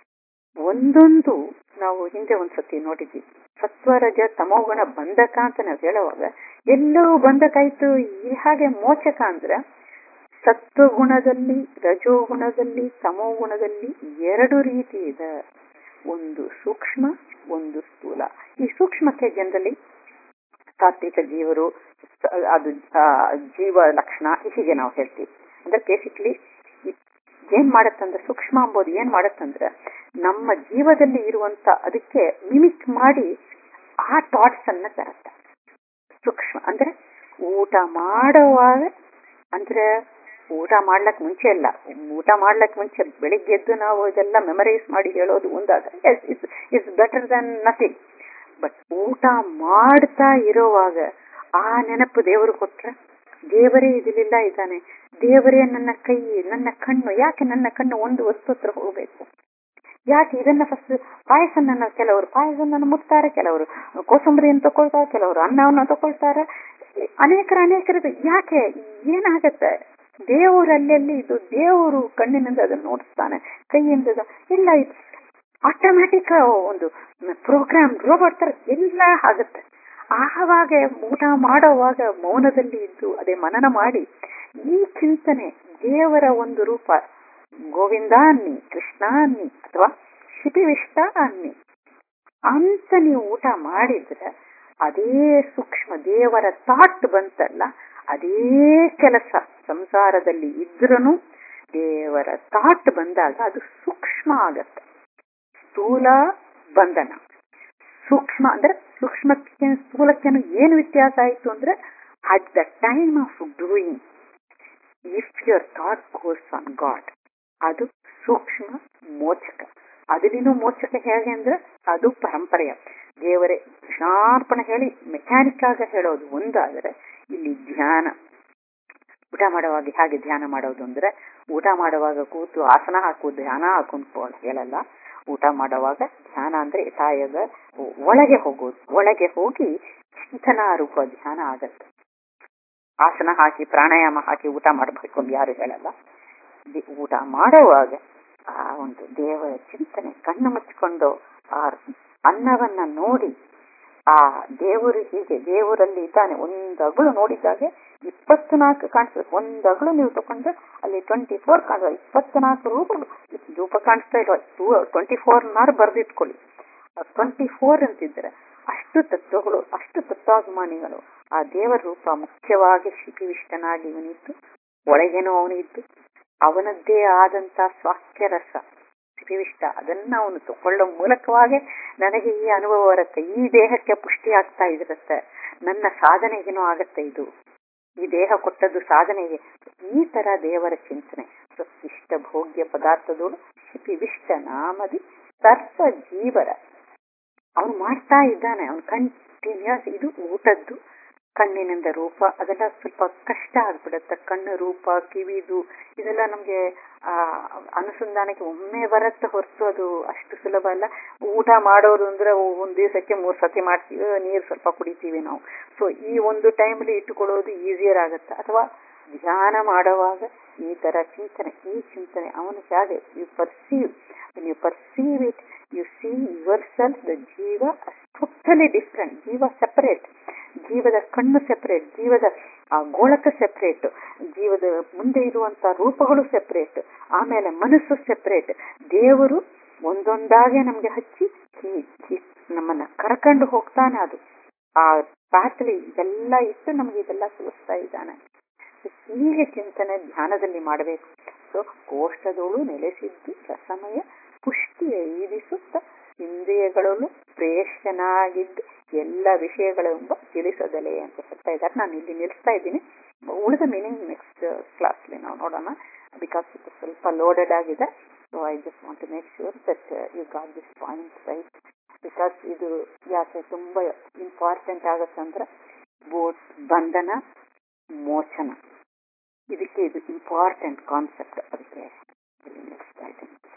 A: ಒಂದೊಂದು ನಾವು ಹಿಂದೆ ಒಂದ್ಸತಿ ನೋಡಿದ್ವಿ ಸತ್ವರಜ ತಮೋಗುಣ ಬಂಧಕ ಅಂತ ನಾವು ಹೇಳುವಾಗ ಎಲ್ಲವೂ ಬಂಧಕಾಯ್ತು ಈ ಹಾಗೆ ಮೋಚಕ ಅಂದ್ರೆ ಸತ್ವಗುಣದಲ್ಲಿ ರಜೋಗುಣದಲ್ಲಿ ತಮೋಗುಣದಲ್ಲಿ ಎರಡು ರೀತಿ ಇದೆ ಒಂದು ಸೂಕ್ಷ್ಮ ಒಂದು ಸ್ಥೂಲ ಈ ಸೂಕ್ಷ್ಮಕ್ಕೆ ಜನರಲಿ ತಾತ್ವಿಕ ಜೀವರು ಅದು ಜೀವ ಲಕ್ಷಣ ಹೀಗೆ ನಾವು ಹೇಳ್ತೀವಿ ಅಂದ್ರೆ ಬೇಸಿಕ್ಲಿ ಏನ್ ಮಾಡತ್ತಂದ್ರೆ ಸೂಕ್ಷ್ಮ ಅಂಬೋದು ಏನ್ ಮಾಡತ್ತಂದ್ರೆ ನಮ್ಮ ಜೀವದಲ್ಲಿ ಇರುವಂತ ಅದಕ್ಕೆ ಮಿಮಿಕ್ ಮಾಡಿ ಆ ಥಾಟ್ಸ್ ಅನ್ನ ತರತ್ತ ಸೂಕ್ಷ್ಮ ಅಂದ್ರೆ ಊಟ ಮಾಡುವಾಗ ಅಂದ್ರೆ ಊಟ ಮಾಡ್ಲಕ್ ಮುಂಚೆ ಅಲ್ಲ ಊಟ ಮಾಡ್ಲಕ್ ಮುಂಚೆ ಬೆಳಿಗ್ಗೆ ಎದ್ದು ನಾವು ಇದೆಲ್ಲ ಮೆಮರೈಸ್ ಮಾಡಿ ಹೇಳೋದು ಒಂದಾದ್ರೆ it's better than nothing but ಊಟ ಮಾಡ್ತಾ ಇರುವಾಗ ಆ ನೆನಪು ದೇವರು ಕೊಟ್ರೆ ದೇವರೇ ಇದಿಲ್ಲ ಇದ್ದಾನೆ ದೇವರೇ ನನ್ನ ಕೈ ನನ್ನ ಕಣ್ಣು ಯಾಕೆ ನನ್ನ ಕಣ್ಣು ಒಂದು ವಸ್ತು ಹತ್ರ ಹೋಗ್ಬೇಕು ಯಾಕೆ ಇದನ್ನ ಫಸ್ಟ್ ಪಾಯಸನ ಕೆಲವರು ಪಾಯಸನ ಮುಟ್ತಾರೆ ಕೆಲವರು ಕೋಸಂಬರಿಯನ್ನು ತಗೊಳ್ತಾರೆ ಕೆಲವರು ಅನ್ನವನ್ನು ತಗೊಳ್ತಾರೆ ಅನೇಕರ ಅನೇಕರದು ಯಾಕೆ ಏನಾಗತ್ತೆ ದೇವರಲ್ಲೆಲ್ಲಿ ಇದು ದೇವರು ಕಣ್ಣಿನಿಂದ ಅದನ್ನು ನೋಡಿಸ್ತಾನೆ ಕೈಯಿಂದ ಇಲ್ಲ ಇದು ಆಟೋಮ್ಯಾಟಿಕ್ ಒಂದು ಪ್ರೋಗ್ರಾಮ್ ರೋಬೋಟ್ ತರ ಎಲ್ಲ ಆಗುತ್ತೆ ಆವಾಗ ಊಟ ಮಾಡೋವಾಗ ಮೌನದಲ್ಲಿ ಇದ್ದು ಅದೇ ಮನನ ಮಾಡಿ ಈ ಚಿಂತನೆ ದೇವರ ಒಂದು ರೂಪ ಗೋವಿಂದ ಅನ್ನಿ ಕೃಷ್ಣ ಅನ್ನಿ ಅಥವಾ ಶಿಪಿವಿಷ್ಟ ಅನ್ನಿ ಅಂತ ನೀವು ಊಟ ಮಾಡಿದ್ರೆ ಅದೇ ಸೂಕ್ಷ್ಮ ದೇವರ ಥಾಟ್ ಬಂತಲ್ಲ ಅದೇ ಕೆಲಸ ಸಂಸಾರದಲ್ಲಿ ಇದ್ರೂ ದೇವರ ಥಾಟ್ ಬಂದಾಗ ಅದು ಸೂಕ್ಷ್ಮ ಆಗತ್ತೆ ಸ್ಥೂಲ ಬಂಧನ ಸೂಕ್ಷ್ಮ ಅಂದ್ರೆ ಸೂಕ್ಷ್ಮಕ್ಕೆ ಸ್ಥೂಲಕ್ಕೆ ಏನು ವ್ಯತ್ಯಾಸ ಆಯ್ತು ಅಂದ್ರೆ at the time of doing if your thought goes on God ಅದು ಸೂಕ್ಷ್ಮ ಮೋಚಕ ಅದರಿನೂ ಮೋಚಕ ಹೇಗೆ ಅಂದ್ರೆ ಅದು ಪರಂಪರೆಯ ದೇವರೇ ಕೃಷ್ಣಾರ್ಪಣ ಹೇಳಿ ಮೆಕ್ಯಾನಿಕ್ ಆಗ ಹೇಳೋದು ಒಂದಾದರೆ ಇಲ್ಲಿ ಧ್ಯಾನ ಊಟ ಮಾಡುವಾಗ ಹೇಗೆ ಧ್ಯಾನ ಮಾಡೋದು ಅಂದ್ರೆ ಊಟ ಮಾಡುವಾಗ ಕೂತು ಆಸನ ಹಾಕುವುದು ಧ್ಯಾನ ಹಾಕೊಂಡು ಹೇಳಲ್ಲ ಊಟ ಮಾಡುವಾಗ ಧ್ಯಾನ ಅಂದ್ರೆ ತಾಯದ ಒಳಗೆ ಹೋಗೋದು ಒಳಗೆ ಹೋಗಿ ಚಿಂತನಾ ರೂಪ ಧ್ಯಾನ ಆಗತ್ತೆ ಆಸನ ಹಾಕಿ ಪ್ರಾಣಾಯಾಮ ಹಾಕಿ ಊಟ ಮಾಡಬೇಕು ಅಂತ ಯಾರು ಹೇಳಲ್ಲ ಊಟ ಮಾಡುವಾಗ ಆ ಒಂದು ದೇವರ ಚಿಂತನೆ ಕಣ್ಣು ಮುಚ್ಚಿಕೊಂಡು ಆ ಅನ್ನವನ್ನ ನೋಡಿ ಆ ದೇವರು ಹೀಗೆ ದೇವರಲ್ಲಿ ಇದ್ದಾನೆ ಒಂದು ಅಗಳು ನೋಡಿದಾಗ ಇಪ್ಪತ್ತು ನಾಲ್ಕು ಕಾಣಿಸ್ತದೆ ಒಂದು ಅಗಳು ನೀವು ತಗೊಂಡ್ರೆ ಅಲ್ಲಿ ಟ್ವೆಂಟಿ ಫೋರ್ ಕಾಣಿಸ್ತದೆ ಇಪ್ಪತ್ತು ನಾಲ್ಕು ರೂಪಗಳು ರೂಪ ಕಾಣಿಸ್ತಾ ಇಲ್ವ ಟ್ವೆಂಟಿ ಫೋರ್ ನಾರು ಬರೆದಿಟ್ಕೊಳ್ಳಿ ಟ್ವೆಂಟಿ ಫೋರ್ ಅಂತಿದ್ರೆ ಅಷ್ಟು ತತ್ವಗಳು ಅಷ್ಟು ತತ್ವಾಭಿಮಾನಿಗಳು ಆ ದೇವರ ರೂಪ ಮುಖ್ಯವಾಗಿ ಶಿಪಿವಿಷ್ಟನಾಗಿ ಇವನಿದ್ದು ಒಳಗೇನೋ ಅವನಿದ್ದು ಅವನದ್ದೇ ಆದಂತ ಸ್ವಾಸ್ಥ್ಯ ರಸ ಶಿಪಿವಿಷ್ಟ ಅದನ್ನ ಅವನು ತಗೊಳ್ಳೋ ಮೂಲಕವಾಗಿ ನನಗೆ ಈ ಅನುಭವ ಬರುತ್ತೆ ಈ ದೇಹಕ್ಕೆ ಪುಷ್ಟಿ ಆಗ್ತಾ ಇದಿರುತ್ತೆ ನನ್ನ ಸಾಧನೆಗೇನೋ ಆಗತ್ತೆ ಇದು ಈ ದೇಹ ಕೊಟ್ಟದ್ದು ಸಾಧನೆಗೆ ಈ ತರ ದೇವರ ಚಿಂತನೆ ಇಷ್ಟ ಭೋಗ್ಯ ಪದಾರ್ಥದೋಳು ಶಿಪಿವಿಷ್ಟ ನಾಮದಿ ಸರ್ವ ಜೀವರ ಅವನು ಮಾಡ್ತಾ ಇದ್ದಾನೆ ಅವನು ಕಂಟಿನ್ಯೂಸ್ ಇದು ಊಟದ್ದು ಕಣ್ಣಿನಿಂದ ರೂಪ ಅದೆಲ್ಲ ಸ್ವಲ್ಪ ಕಷ್ಟ ಆಗ್ಬಿಡುತ್ತೆ ಕಣ್ಣು ರೂಪ ಕಿವಿದು ಇದೆಲ್ಲ ನಮ್ಗೆ ಆ ಅನುಸಂಧಾನಕ್ಕೆ ಒಮ್ಮೆ ಬರತ್ತೆ ಹೊರತು ಅದು ಅಷ್ಟು ಸುಲಭ ಅಲ್ಲ ಊಟ ಮಾಡೋದು ಅಂದ್ರೆ ಒಂದ್ ದಿವಸಕ್ಕೆ ಮೂರ್ ಸತಿ ಮಾಡ್ತೀವಿ ನೀರು ಸ್ವಲ್ಪ ಕುಡಿತೀವಿ ನಾವು ಸೊ ಈ ಒಂದು ಟೈಮಲ್ಲಿ ಇಟ್ಟುಕೊಳ್ಳೋದು ಈಸಿಯರ್ ಆಗತ್ತೆ ಅಥವಾ ಧ್ಯಾನ ಮಾಡುವಾಗ ಈ ತರ ಚಿಂತನೆ ಈ ಚಿಂತನೆ ಅವನು ಹೇಗೆ you perceive you perceive it you see yourself the jiva totally different jiva separate ಜೀವದ ಕಣ್ಣು ಸೆಪರೇಟ್ ಜೀವದ ಆ ಗೋಳಕ ಸೆಪರೇಟ್ ಜೀವದ ಮುಂದೆ ಇರುವಂತ ರೂಪಗಳು ಸೆಪರೇಟ್ ಆಮೇಲೆ ಮನಸ್ಸು ಸೆಪರೇಟ್ ದೇವರು ಒಂದೊಂದಾಗೆ ನಮ್ಗೆ ಹಚ್ಚಿ ನಮ್ಮನ್ನ ಕರ್ಕೊಂಡು ಹೋಗ್ತಾನೆ ಅದು ಆ ಪಾತ್ಲಿ ಇದೆಲ್ಲ ಇಟ್ಟು ನಮ್ಗೆ ಇದೆಲ್ಲ ತೋರಿಸ್ತಾ ಇದ್ದಾನೆ ಹೀಗೆ ಚಿಂತನೆ ಧ್ಯಾನದಲ್ಲಿ ಮಾಡಬೇಕು ಸೊ ಕೋಷ್ಟದೋಳು ನೆಲೆಸಿದ್ದು ರಸಮಯ ಪುಷ್ಟಿಯ ಈದಿಸುತ್ತ ಇಂದ್ರಿಯಗಳಲ್ಲೂ ಪ್ರೇಷನಾಗಿದ್ದು ಎಲ್ಲ ವಿಷಯಗಳೆಂಬ ತಿಳಿಸದಲೆ ಅಂತ ಹೇಳ್ತಾ ಇದ್ದಾರೆ ನಾನು ಇಲ್ಲಿ ನಿಲ್ಲಿಸ್ತಾ ಇದ್ದೀನಿ ಉಳಿದ ಮೀನಿಂಗ್ ನೆಕ್ಸ್ಟ್ ಕ್ಲಾಸ್ಲಿ ನಾವು ನೋಡೋಣ ಬಿಕಾಸ್ ಇದು ಸ್ವಲ್ಪ ಲೋಡೆಡ್ ಆಗಿದೆ so I just want to make sure that you got this point right because ಇದು ಯಾಕೆ ತುಂಬಾ ಇಂಪಾರ್ಟೆಂಟ್ ಆಗತ್ತಂದ್ರೆ ಬೋಟ್ ಬಂಧನ ಮೋಚನ ಇದಕ್ಕೆ ಇದು ಇಂಪಾರ್ಟೆಂಟ್ ಕಾನ್ಸೆಪ್ಟ್ ಅದಕ್ಕೆ ಇಲ್ಲಿ ನಿಲ್ಲಿಸ್ತಾ ಇದ್ದೀನಿ